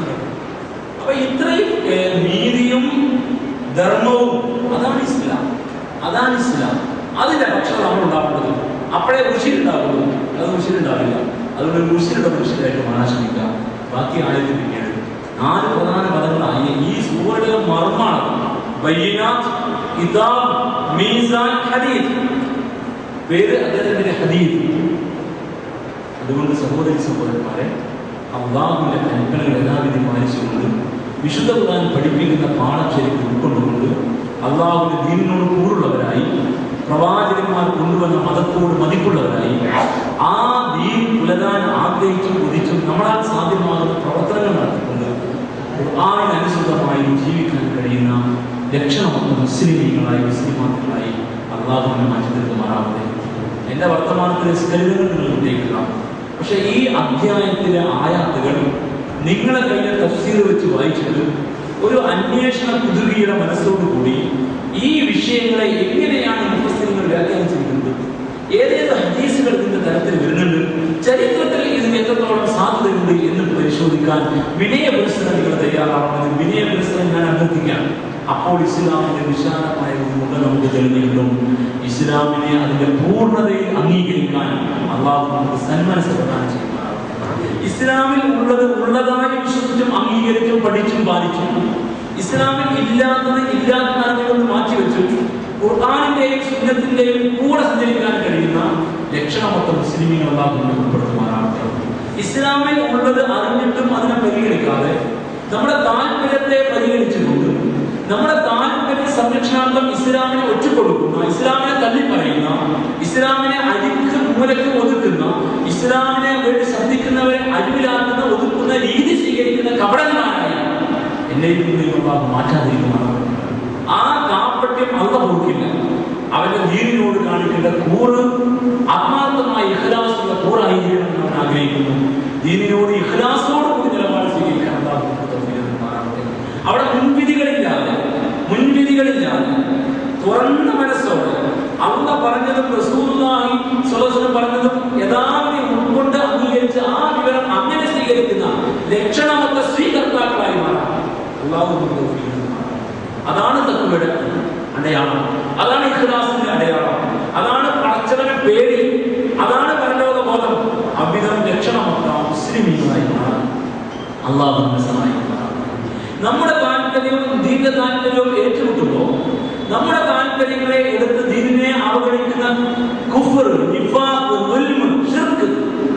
അപ്പൊ ഇത്രയും ഏ, നീതിയും ധർമ്മവും അതാണ് ഇസ്ലാം അതാണ് ഇസ്ലാം അതിന്റെ പക്ഷം നമ്മൾ ഉണ്ടാവേണ്ടത് അപ്പോഴേ ഋഷി ഉണ്ടാവുള്ളൂ അത് ഋഷി ഉണ്ടാവില്ല അതുകൊണ്ട് ഋഷിയുടെ മനുഷ്യരായിട്ട് മാറാൻ ശ്രമിക്കുക ബാക്കി ആയിരത്തി പിന്നീട് നാല് പ്രധാന പദങ്ങളായി ഈ സൂര്യയുടെ മർമ്മാണ് ബയ്യനാത്ത് കിതാബ് മീസാൻ ഹദീദ് പേര് അദ്ദേഹത്തിന്റെ ഹദീദ് അതുകൊണ്ട് സഹോദരി സഹോദരന്മാരെ അള്ളാഹുവിന്റെ കൽപ്പനകൾ യഥാവിധി പാലിച്ചുകൊണ്ട് വിശുദ്ധ ഖുർആൻ പഠിപ്പിക്കുന്ന പാഠം ശരിക്കും ഉൾക്കൊണ്ടുകൊണ്ട് അള്ളാഹുവിന്റെ ദീനിനോട് കൂടുള്ളവരായി പ്രവാചകന്മാർ കൊണ്ടുവന്ന മതത്തോട് മതിപ്പുള്ളവരായി ആ ദീൻ പുലരാൻ ആഗ്രഹിച്ചും കൊതിച്ചും നമ്മളാൽ സാധ്യമാകുന്ന പ്രവർത്തനങ്ങൾ നടത്തിക്കൊണ്ട് ഖുർആാനിനനുസൃതമായി ജീവിക്കാൻ കഴിയുന്ന ലക്ഷണമൊത്ത മുസ്ലിമീങ്ങളായി മുസ്ലിമാക്കളായി അള്ളാഹുവിനെ മാറ്റി തീർക്കുമാറാവട്ടെ എന്റെ വർത്തമാനത്തിലെ സ്കലിതങ്ങൾ നിങ്ങൾ ഉന്നയിക്കുക പക്ഷെ ഈ അധ്യായത്തിലെ ആയാത്തുകൾ നിങ്ങളെ കയ്യിൽ തഫ്സീർ വെച്ച് വായിച്ചിട്ട് ഒരു അന്വേഷണ കുതുകിയുടെ മനസ്സോടുകൂടി ഈ വിഷയങ്ങളെ എങ്ങനെയാണ് മുഫസ്സിലുകൾ വ്യാഖ്യാനിച്ചിരിക്കുന്നത് ഏതേത് ഹദീസുകൾ ഇതിന്റെ തരത്തിൽ വരുന്നുണ്ട് ചരിത്രത്തിൽ ഇതിന് എത്രത്തോളം സാധ്യതയുണ്ട് എന്ന് പരിശോധിക്കാൻ വിനയ പുരസ്സരം നിങ്ങൾ തയ്യാറാവണമെന്ന് വിനയ പുരസ്സരം ഞാൻ അഭ്യർത്ഥിക്കാം അപ്പോൾ ഇസ്ലാമിന്റെ വിശാലമായ ഒരു മുഖ നമുക്ക് തെളിഞ്ഞിട്ടും ഇസ്ലാമിനെ അതിന്റെ പൂർണ്ണതയിൽ അംഗീകരിക്കാൻ അള്ളാഹു നമുക്ക് സന്മനസ് പ്രദാനം ചെയ്യുന്നതാണ് ഇസ്ലാമിൽ ഉള്ളത് ഉള്ളതായി വിശ്വസിച്ചും അംഗീകരിച്ചും പഠിച്ചും പാലിച്ചും ഇസ്ലാമിൽ ഇല്ലാത്തത് ഇല്ലാത്ത അറിവുകൊണ്ട് മാറ്റിവെച്ചു ഖുർആാനിന്റെയും സുന്നത്തിന്റെയും കൂടെ സഞ്ചരിക്കാൻ കഴിയുന്ന ലക്ഷണമൊത്ത മുസ്ലിമീങ്ങൾ അള്ളാഹു നമ്മെ ഉൾപ്പെടുത്തുമാറാകട്ടെ ഇസ്ലാമിൽ ഉള്ളത് അറിഞ്ഞിട്ടും അതിനെ പരിഗണിക്കാതെ നമ്മുടെ താല്പര്യത്തെ പരിഗണിച്ചുകൊണ്ട് നമ്മുടെ താല്പര്യ സംരക്ഷണാർത്ഥം ഇസ്ലാമിനെ ഒറ്റുകൊടുക്കുന്ന ഇസ്ലാമിനെ തള്ളിപ്പറയുന്ന ഇസ്ലാമിനെ അരിക്ക് മൂലക്ക് ഒതുക്കുന്ന ഇസ്ലാമിനെ വേണ്ടി ശ്രദ്ധിക്കുന്നവരെ അഴിവിലാക്കുന്ന ഒതുക്കുന്ന രീതി സ്വീകരിക്കുന്ന കപടന്മാരായി എന്നെയും നിങ്ങളെയും അള്ളാഹു മാറ്റാതിരിക്കുമാറാണ് ആ കാപ്പട്യം അള്ള പോക്കില്ല അവന്റെ ദീനിനോട് കാണിക്കേണ്ട കൂറ് ആത്മാർത്ഥമായ ഇഖ്ലാസുള്ള കൂറായിരിക്കണം എന്ന് അവൻ ആഗ്രഹിക്കുന്നു ദീനിനോട് ഇഖ്ലാസോട് കൂടി നിലപാട് സ്വീകരിക്കാൻ അള്ളാഹു നമുക്ക് തൗഫീഖ് നൽകുമാറാകട്ടെ. അവിടെ മുൻവിധികളില്ലാതെ മുൻവിധികളില്ലാതെ തുറന്ന മനസ്സോടെ അള്ള പറഞ്ഞതും റസൂലുള്ളാഹി സ്വല്ലല്ലാഹു അലൈഹി വസല്ലം പറഞ്ഞതും യഥാർത്ഥ ഉൾക്കൊണ്ട് അംഗീകരിച്ച് ആ വിവരം അങ്ങനെ സ്വീകരിക്കുന്ന ലക്ഷണമൊത്ത സ്വീകർത്താക്കളായി മാറാം അള്ളാഹു നമുക്ക് തൗഫീഖ് നൽകുമാറാകട്ടെ. അതാണ് തത്വയുടെ അടയാളം അതാണ് ഇഖ്ലാസിന്റെ അടയാളം അതാണ് പടച്ചവനെ പേടി അതാണ് പരലോക ബോധം അവിധം ലക്ഷണമൊത്ത മുസ്ലിമീങ്ങളായി മാറാം അള്ളാഹു നമ്മെ സഹായിക്കുമാറാകട്ടെ. നമ്മുടെ താല്പര്യവും ദീന്റെ താല്പര്യവും ഏറ്റുമുട്ടുമ്പോൾ നമ്മുടെ താല്പര്യങ്ങളെ എടുത്ത് ദീനിനെ അവഗണിക്കുന്ന കുഫർ നിഫാഖ് ദുൽമ് ഷിർക്ക്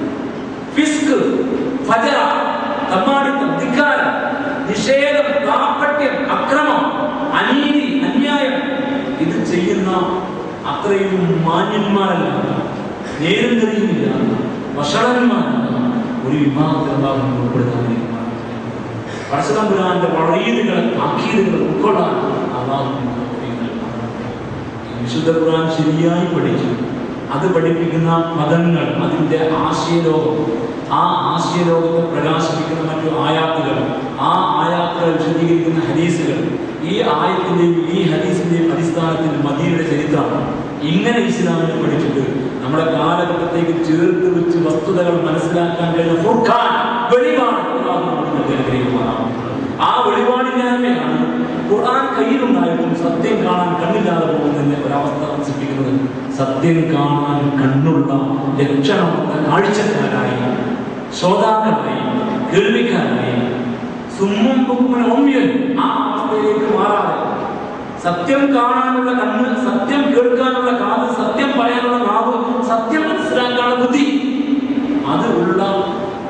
ഫിസ്ക് ഫജറ തമ്മാടിത്തം ധിക്കാരം നിഷേധം കാപ്പട്യം അക്രമം അനീതി അന്യായം ഇത് ചെയ്യുന്ന അത്രയും മാന്യന്മാരല്ല നേരും തെളിയുമില്ല വഷളന്മാരല്ല ഒരു വിഭാഗത്തിൽ അള്ളാഹു ഉൾപ്പെടുത്താതിരിക്കുമാറാകട്ടെ. പരശുതമ്പുരാന്റെ വളരീതികൾ അക്കീതുകൾ ഉൾക്കൊള്ളാൻ അള്ളാഹു നമുക്ക് തൗഫീഖ് നൽകുമാറാകട്ടെ. ഈ വിശുദ്ധ ഖുർആൻ ശരിയായി പഠിച്ചു അത് പഠിപ്പിക്കുന്ന മതങ്ങൾ അതിന്റെ ആശയലോകം ആ ആശയലോകത്തെ പ്രകാശിപ്പിക്കുന്ന മറ്റു ആയാത്തുകൾ ആ ആയാത്തുകൾ വിശദീകരിക്കുന്ന ഹദീസുകൾ ഈ ആയത്തിന്റെയും ഈ ഹദീസിന്റെയും അടിസ്ഥാനത്തിൽ മദീനയുടെ ചരിത്രം ഇങ്ങനെ ഇസ്ലാമിനെ പഠിച്ചിട്ട് നമ്മുടെ കാലഘട്ടത്തേക്ക് ചേർത്ത് വെച്ച് വസ്തുതകൾ മനസ്സിലാക്കാൻ കഴിയുന്ന ഫുർഖാൻ വെളിവാണ് അല്ലാഹു നമുക്ക് നൽകി അനുഗ്രഹിക്കുമാറാവട്ടെ. ആ വെളിപാടില്ലായ്മയാണ് ഖുർആൻ കയ്യിലുണ്ടായിട്ടും സത്യം കാണാൻ കണ്ണില്ലാതെ പോകുന്നതിന്റെ ഒരവസ്ഥ താമസിപ്പിക്കുന്നത് സത്യം കാണാൻ കണ്ണുള്ള ലക്ഷണമുള്ള കാഴ്ചക്കാരായി ശ്രോതാക്കളായി കേൾവിക്കാരായി സുമ്മും ബുക്കുമൻ ഒമ്യൻ ആ അവസ്ഥയിലേക്ക് മാറാതെ സത്യം കാണാനുള്ള കണ്ണ് സത്യം കേൾക്കാനുള്ള കാത് സത്യം പറയാനുള്ള നാവ്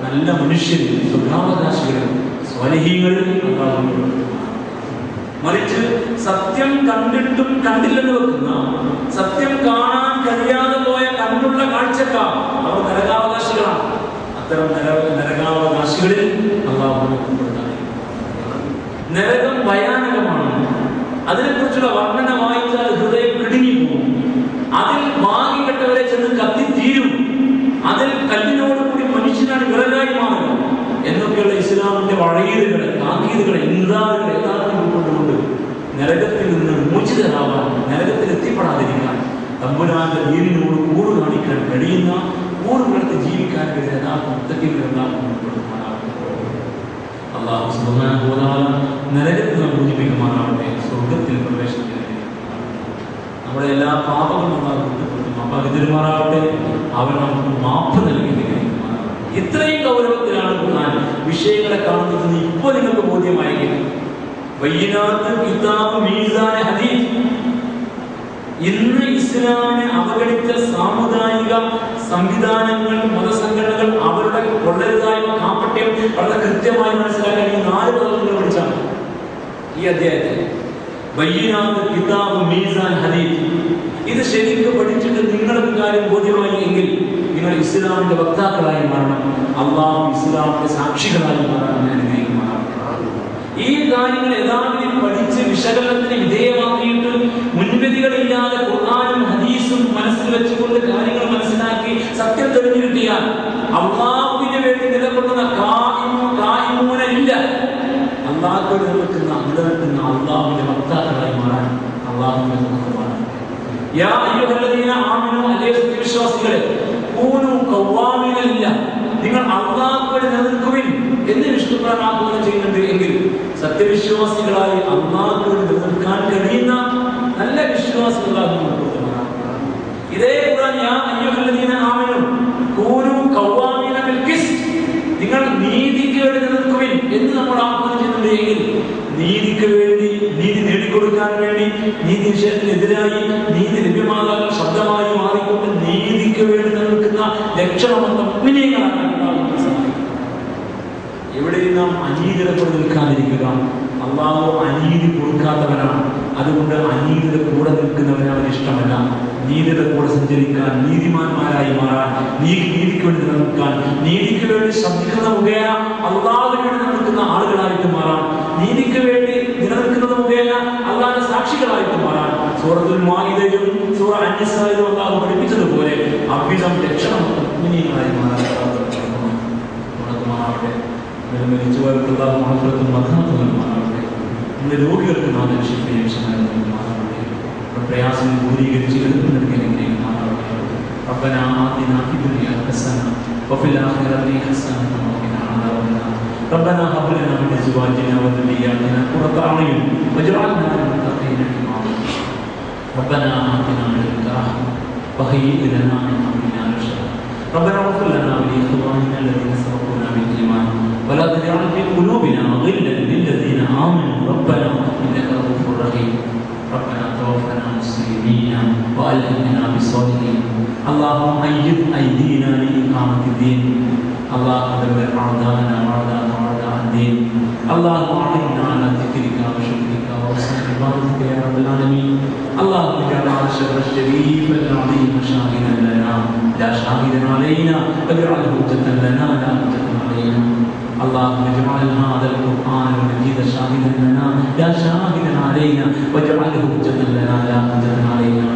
നല്ല മനുഷ്യരിൽ സ്വഭാവരാശികളിൽ സ്വലഹീങ്ങളിൽ അള്ളാഹു ഉൾപ്പെടുത്തുമാറാകട്ടെ. മറിച്ച് സത്യം കണ്ടിട്ടും കണ്ടില്ലെന്ന് വെക്കുന്ന സത്യം കാണാൻ കഴിയാതെ പോയ കണ്ണുള്ള കാഴ്ചക്കാർ അവർ നരകാവകാശികളാണ് അത്തരം നര നരകാവകാശികളിൽ അള്ളാഹു ഉൾപ്പെടുത്താൻ നരകം ഭയാനകമാണ് അതിനെക്കുറിച്ചുള്ള വർണ്ണന വായിച്ചാൽ ഹൃദയം കിടുങ്ങി പോകും അതിൽ ഭാഗ്യപ്പെട്ടവരെ ചെന്ന് കത്തിത്തീരും അതിൽ കല്ലിനോട് കൂടി മനുഷ്യനാണ് വിറകായി മാറുക എന്നൊക്കെയുള്ള ഇസ്ലാമിന്റെ വഴീതുകളെ താക്കീതുകളെ ഇൻതാറുകളെ യഥാർത്ഥം ഉൾക്കൊണ്ടുകൊണ്ട് നരകത്തിൽ നിന്ന് മോചിതരാവാൻ നരകത്തിൽ എത്തിപ്പെടാതിരിക്കാൻ തമ്പുരാന്റെ ദീനിനോട് കൂറ് കാണിക്കാൻ കഴിയുന്ന കൂറുകളത്ത് ജീവിക്കാൻ കഴിയുന്ന യഥാർത്ഥ മുത്തക്കികൾ യഥാർത്ഥം ഉൾപ്പെടുത്തുമാറാകട്ടെ അള്ളാഹു സുബ്ഹാനഹു വ തആല നരകത്തിൽ നിന്ന് മോചിപ്പിക്കുമാറാവട്ടെ സ്വർഗത്തിൽ പ്രവേശനത്തിന് നമ്മുടെ എല്ലാ പാപങ്ങളും അള്ളാഹു കുറ്റപ്പെടുത്തും അള്ളാഹു തിരുമാറാവട്ടെ അവൻ നമുക്ക് മാപ്പ് നൽകി അനുഗ്രഹിക്കുമാറാവട്ടെ. ഇത്രയും ഗൗരവത്തിലാണ് ഖുർആൻ വിഷയങ്ങളെ കാണുന്നത് ഇപ്പോൾ നിങ്ങൾക്ക് ബോധ്യമായെങ്കിൽ വയ്യനാത്ത് കിതാബ് മീസാൻ ഹദീസ് ഇന്ന് ഇസ്ലാമിനെ അവഗണിച്ച സാമുദായിക സംവിധാനങ്ങൾ മതസംഘടനകൾ അവരുടെ കൊള്ളരുതായ്മ കാപ്പട്യം വളരെ കൃത്യമായി മനസ്സിലാക്കാൻ ഈ നാല് പദങ്ങൾ പഠിച്ചാൽ ഈ അധ്യായത്തിൽ വയ്യനാത്ത് കിതാബ് മീസാൻ ഹദീസ് ഇത് ശരിക്കും പഠിച്ചിട്ട് നിങ്ങൾക്ക് കാര്യം ബോധ്യമായി എങ്കിൽ നിങ്ങൾ ഇസ്ലാമിന്റെ വക്താക്കളായി മാറണം അള്ളാഹു ഇസ്ലാമിന്റെ സാക്ഷികളായി മാറണം എന്ന് അനുഗ്രഹിക്കുമാറാണ് ഈ കാര്യങ്ങൾ യഥാർത്ഥത്തിൽ പഠിച്ച് വിശകലനത്തിന് വിധേയമാക്കിയിട്ട് മുൻവിധികളില്ലാതെ ഖുർആാനും ഹദീസും മനസ്സിൽ വെച്ചുകൊണ്ട് കാര്യങ്ങൾ മനസ്സിലാക്കി സത്യം തെളിഞ്ഞു കിട്ടിയാൽ അള്ളാഹുവിന് വേണ്ടി നിലകൊള്ളുന്ന കായിമോ കായിമൂന ഇല്ല അള്ളാഹുവിന് നിലനിൽക്കുന്ന നിലനിൽക്കുന്ന അള്ളാഹുവിന്റെ വക്താക്കളായി മാറാൻ അള്ളാഹുവിനെ നമുക്ക് മാറാൻ യാ അയ്യുഹല്ലദീന ആമനു അലേ സത്യവിശ്വാസികളെ കൂനു കൗവാമിനല്ല നിങ്ങൾ അള്ളാഹുവിനെ നിലനിൽക്കുവിൻ എന്ന് വിഷ്ണുപ്രനാക്കുകയും ചെയ്യുന്നുണ്ട് എങ്കിൽ സത്യവിശ്വാസികളായി അള്ളാഹുവിനെ നിലനിൽക്കാൻ കഴിയുന്ന നല്ല വിശ്വാസികളായി നമ്മൾ ഉൾപ്പെടുത്തുന്നതാണ്. ഇതേ ഖുർആൻ യാ അയ്യുഹല്ലദീന ആമനു കൂനു കൗവാമിന ബിൽ ഖിസ്ത് നിങ്ങൾ നീതിക്ക് വേണ്ടി നിലനിൽക്കുവിൻ എന്ന് നമ്മൾ ആഹ്വാനം ചെയ്യുന്നുണ്ട് എങ്കിൽ നീതിക്ക് വേണ്ടി നീതി നേടിക്കൊടുക്കാൻ വേണ്ടി നീതി നിഷേധത്തിനെതിരായി നീതി ലഭ്യമാകാൻ ശബ്ദമായി മാറിക്കൊണ്ട് നീതിക്ക് വേണ്ടി നിലനിൽക്കുന്ന ലക്ഷണമൊത്ത മുഗ്നീയങ്ങളാണ് എവിടെയും നാം അനീതിയുടെ നിൽക്കാതിരിക്കുക അള്ളാഹു അനീതി കൊടുക്കാത്തവനാണ് അതുകൊണ്ട് അനീതിയുടെ കൂടെ നിൽക്കുന്നവന് അവന് ഇഷ്ടമല്ല നീതിയുടെ കൂടെ സഞ്ചരിക്കാൻ നീതിമാന്മാരായി മാറാൻ നീതി നീതിക്ക് വേണ്ടി നിലനിൽക്കാൻ നീതിക്ക് വേണ്ടി ശബ്ദിക്കുന്ന മുഖേന അള്ളാഹുവിന് വേണ്ടി നിലനിൽക്കുന്ന ആളുകളായിട്ട് മാറാൻ നീതിക്ക് വേണ്ടി നിലനിൽക്കുന്നത് മുഖേന അള്ളാഹിന്റെ സാക്ഷികളായിട്ട് മാറാൻ സൂറത്തുൽ മാഹിദയും സൂറ അന്യസായും അള്ളാഹു പഠിപ്പിച്ചതുപോലെ അവിധം ലക്ഷണം മുഗ്നീയങ്ങളായി മാറാൻ മാറാവട്ടെ മരിച്ചുപോയവർക്കുള്ള മഹത്വത്തും മധനത്തും മാറാവട്ടെ നമ്മുടെ രോഗികൾക്ക് നാഥൻ ശിഫയും ശമനവും മാറാവട്ടെ നമ്മുടെ പ്രയാസം ദൂരീകരിച്ച് എടുക്കുന്നെടുക്കലെങ്കിലും മാറാവട്ടെ ربنا آتنا في الدنيا حسنة وفي الآخرة حسنة وقنا عذاب النار ربنا هب لنا من أزواجنا وذرياتنا قرة أعين واجعلنا للمتقين إماما ربنا آتنا من لدنك رحمة وهيئ لنا من أمرنا رشدا ربنا اغفر لنا ولإخواننا الذين سبقونا بالإيمان ولا تجعل في قلوبنا غلا للذين آمنوا ربنا إنك رؤوف رحيم ربنا توفنا مسلمين وألهمنا بالصالحين اللهم أيد أيدينا لإقامة الدين اللهم دمر أعداءنا وأعداء أعداء الدين اللهم أعنا على ذكرك وشكرك وحسن عبادتك يا رب العالمين اللهم اجعل الشر الشريف العظيم شاهدا لنا لا شاهدا علينا واجعله حجة لنا لا حجة علينا اللهم اجعل هذا القرآن المجيد شاهدا لنا لا شاهدا علينا واجعله حجة لنا لا حجة علينا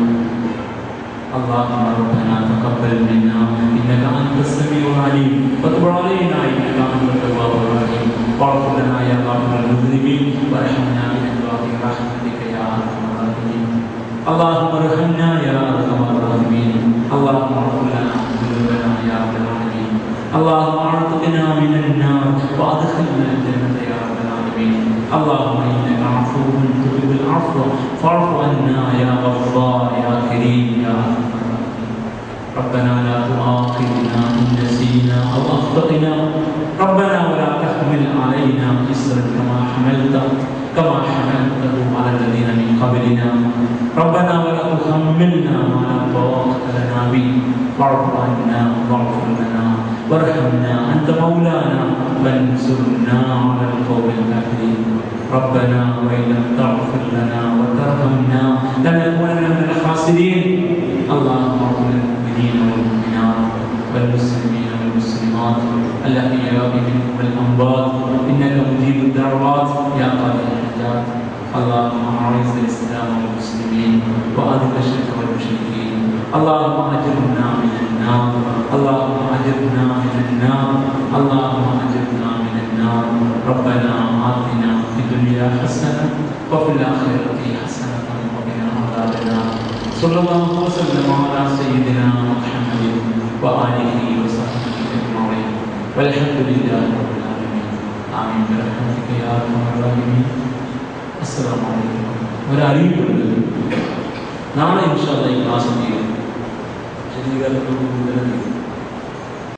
اللهم ربنا تقبل منا انك انت السميع العليم وتب علينا انك انت التواب الرحيم واغفر لنا يا غافر المذنبين وارحمنا بأنواع رحمتك يا ارحم الراحمين اللهم ارحمنا يا ارحم الراحمين اللهم اغفر لنا ذنوبنا يا رب العالمين اللهم اعتقنا من النار وادخلنا الجنه يا رب العالمين اللهم انك عفو تحب العفو فاعف عنا يا غفار يا كريم يا ارحم الراحمين ربنا لا تؤاخذنا ان نسينا او اخطانا ربنا ولا تحمل علينا اسرا كما حملته كما حملته على الذين من قبلنا ربنا ولا تحملنا ما لا طاقه لنا به واعف عنا واغفر لنا وارحمنا أنت مولانا فانصرنا على القوم الكافرين ربنا وإن لم تغفر لنا وترحمنا لنكونن من الخاسرين اللهم اغفر للمؤمنين والمؤمنات والمسلمين والمسلمات الأحياء منهم والأموات إنك مجيب الدعوات يا قاضي الحاجات اللهم أعز الإسلام والمسلمين وأذل الشرك والمشركين اللهم أجرنا من النار اللهم أجرنا من النار اللهم أجرنا من النار ربنا آتنا في الدنيا حسنة وفي الآخرة حسنة وقنا عذاب النار صلى الله وسلم على سيدنا محمد وآله وصحبه أجمعين والحمد لله رب العالمين آمين برحمتك يا أرحم الراحمين അസ്സലാമു അലൈക്കും ഒരറിയിപ്പുണ്ട് നാളെ ഇൻഷാല്ല ഈ ക്ലാസ് തീരും ശരീരത്തിൽ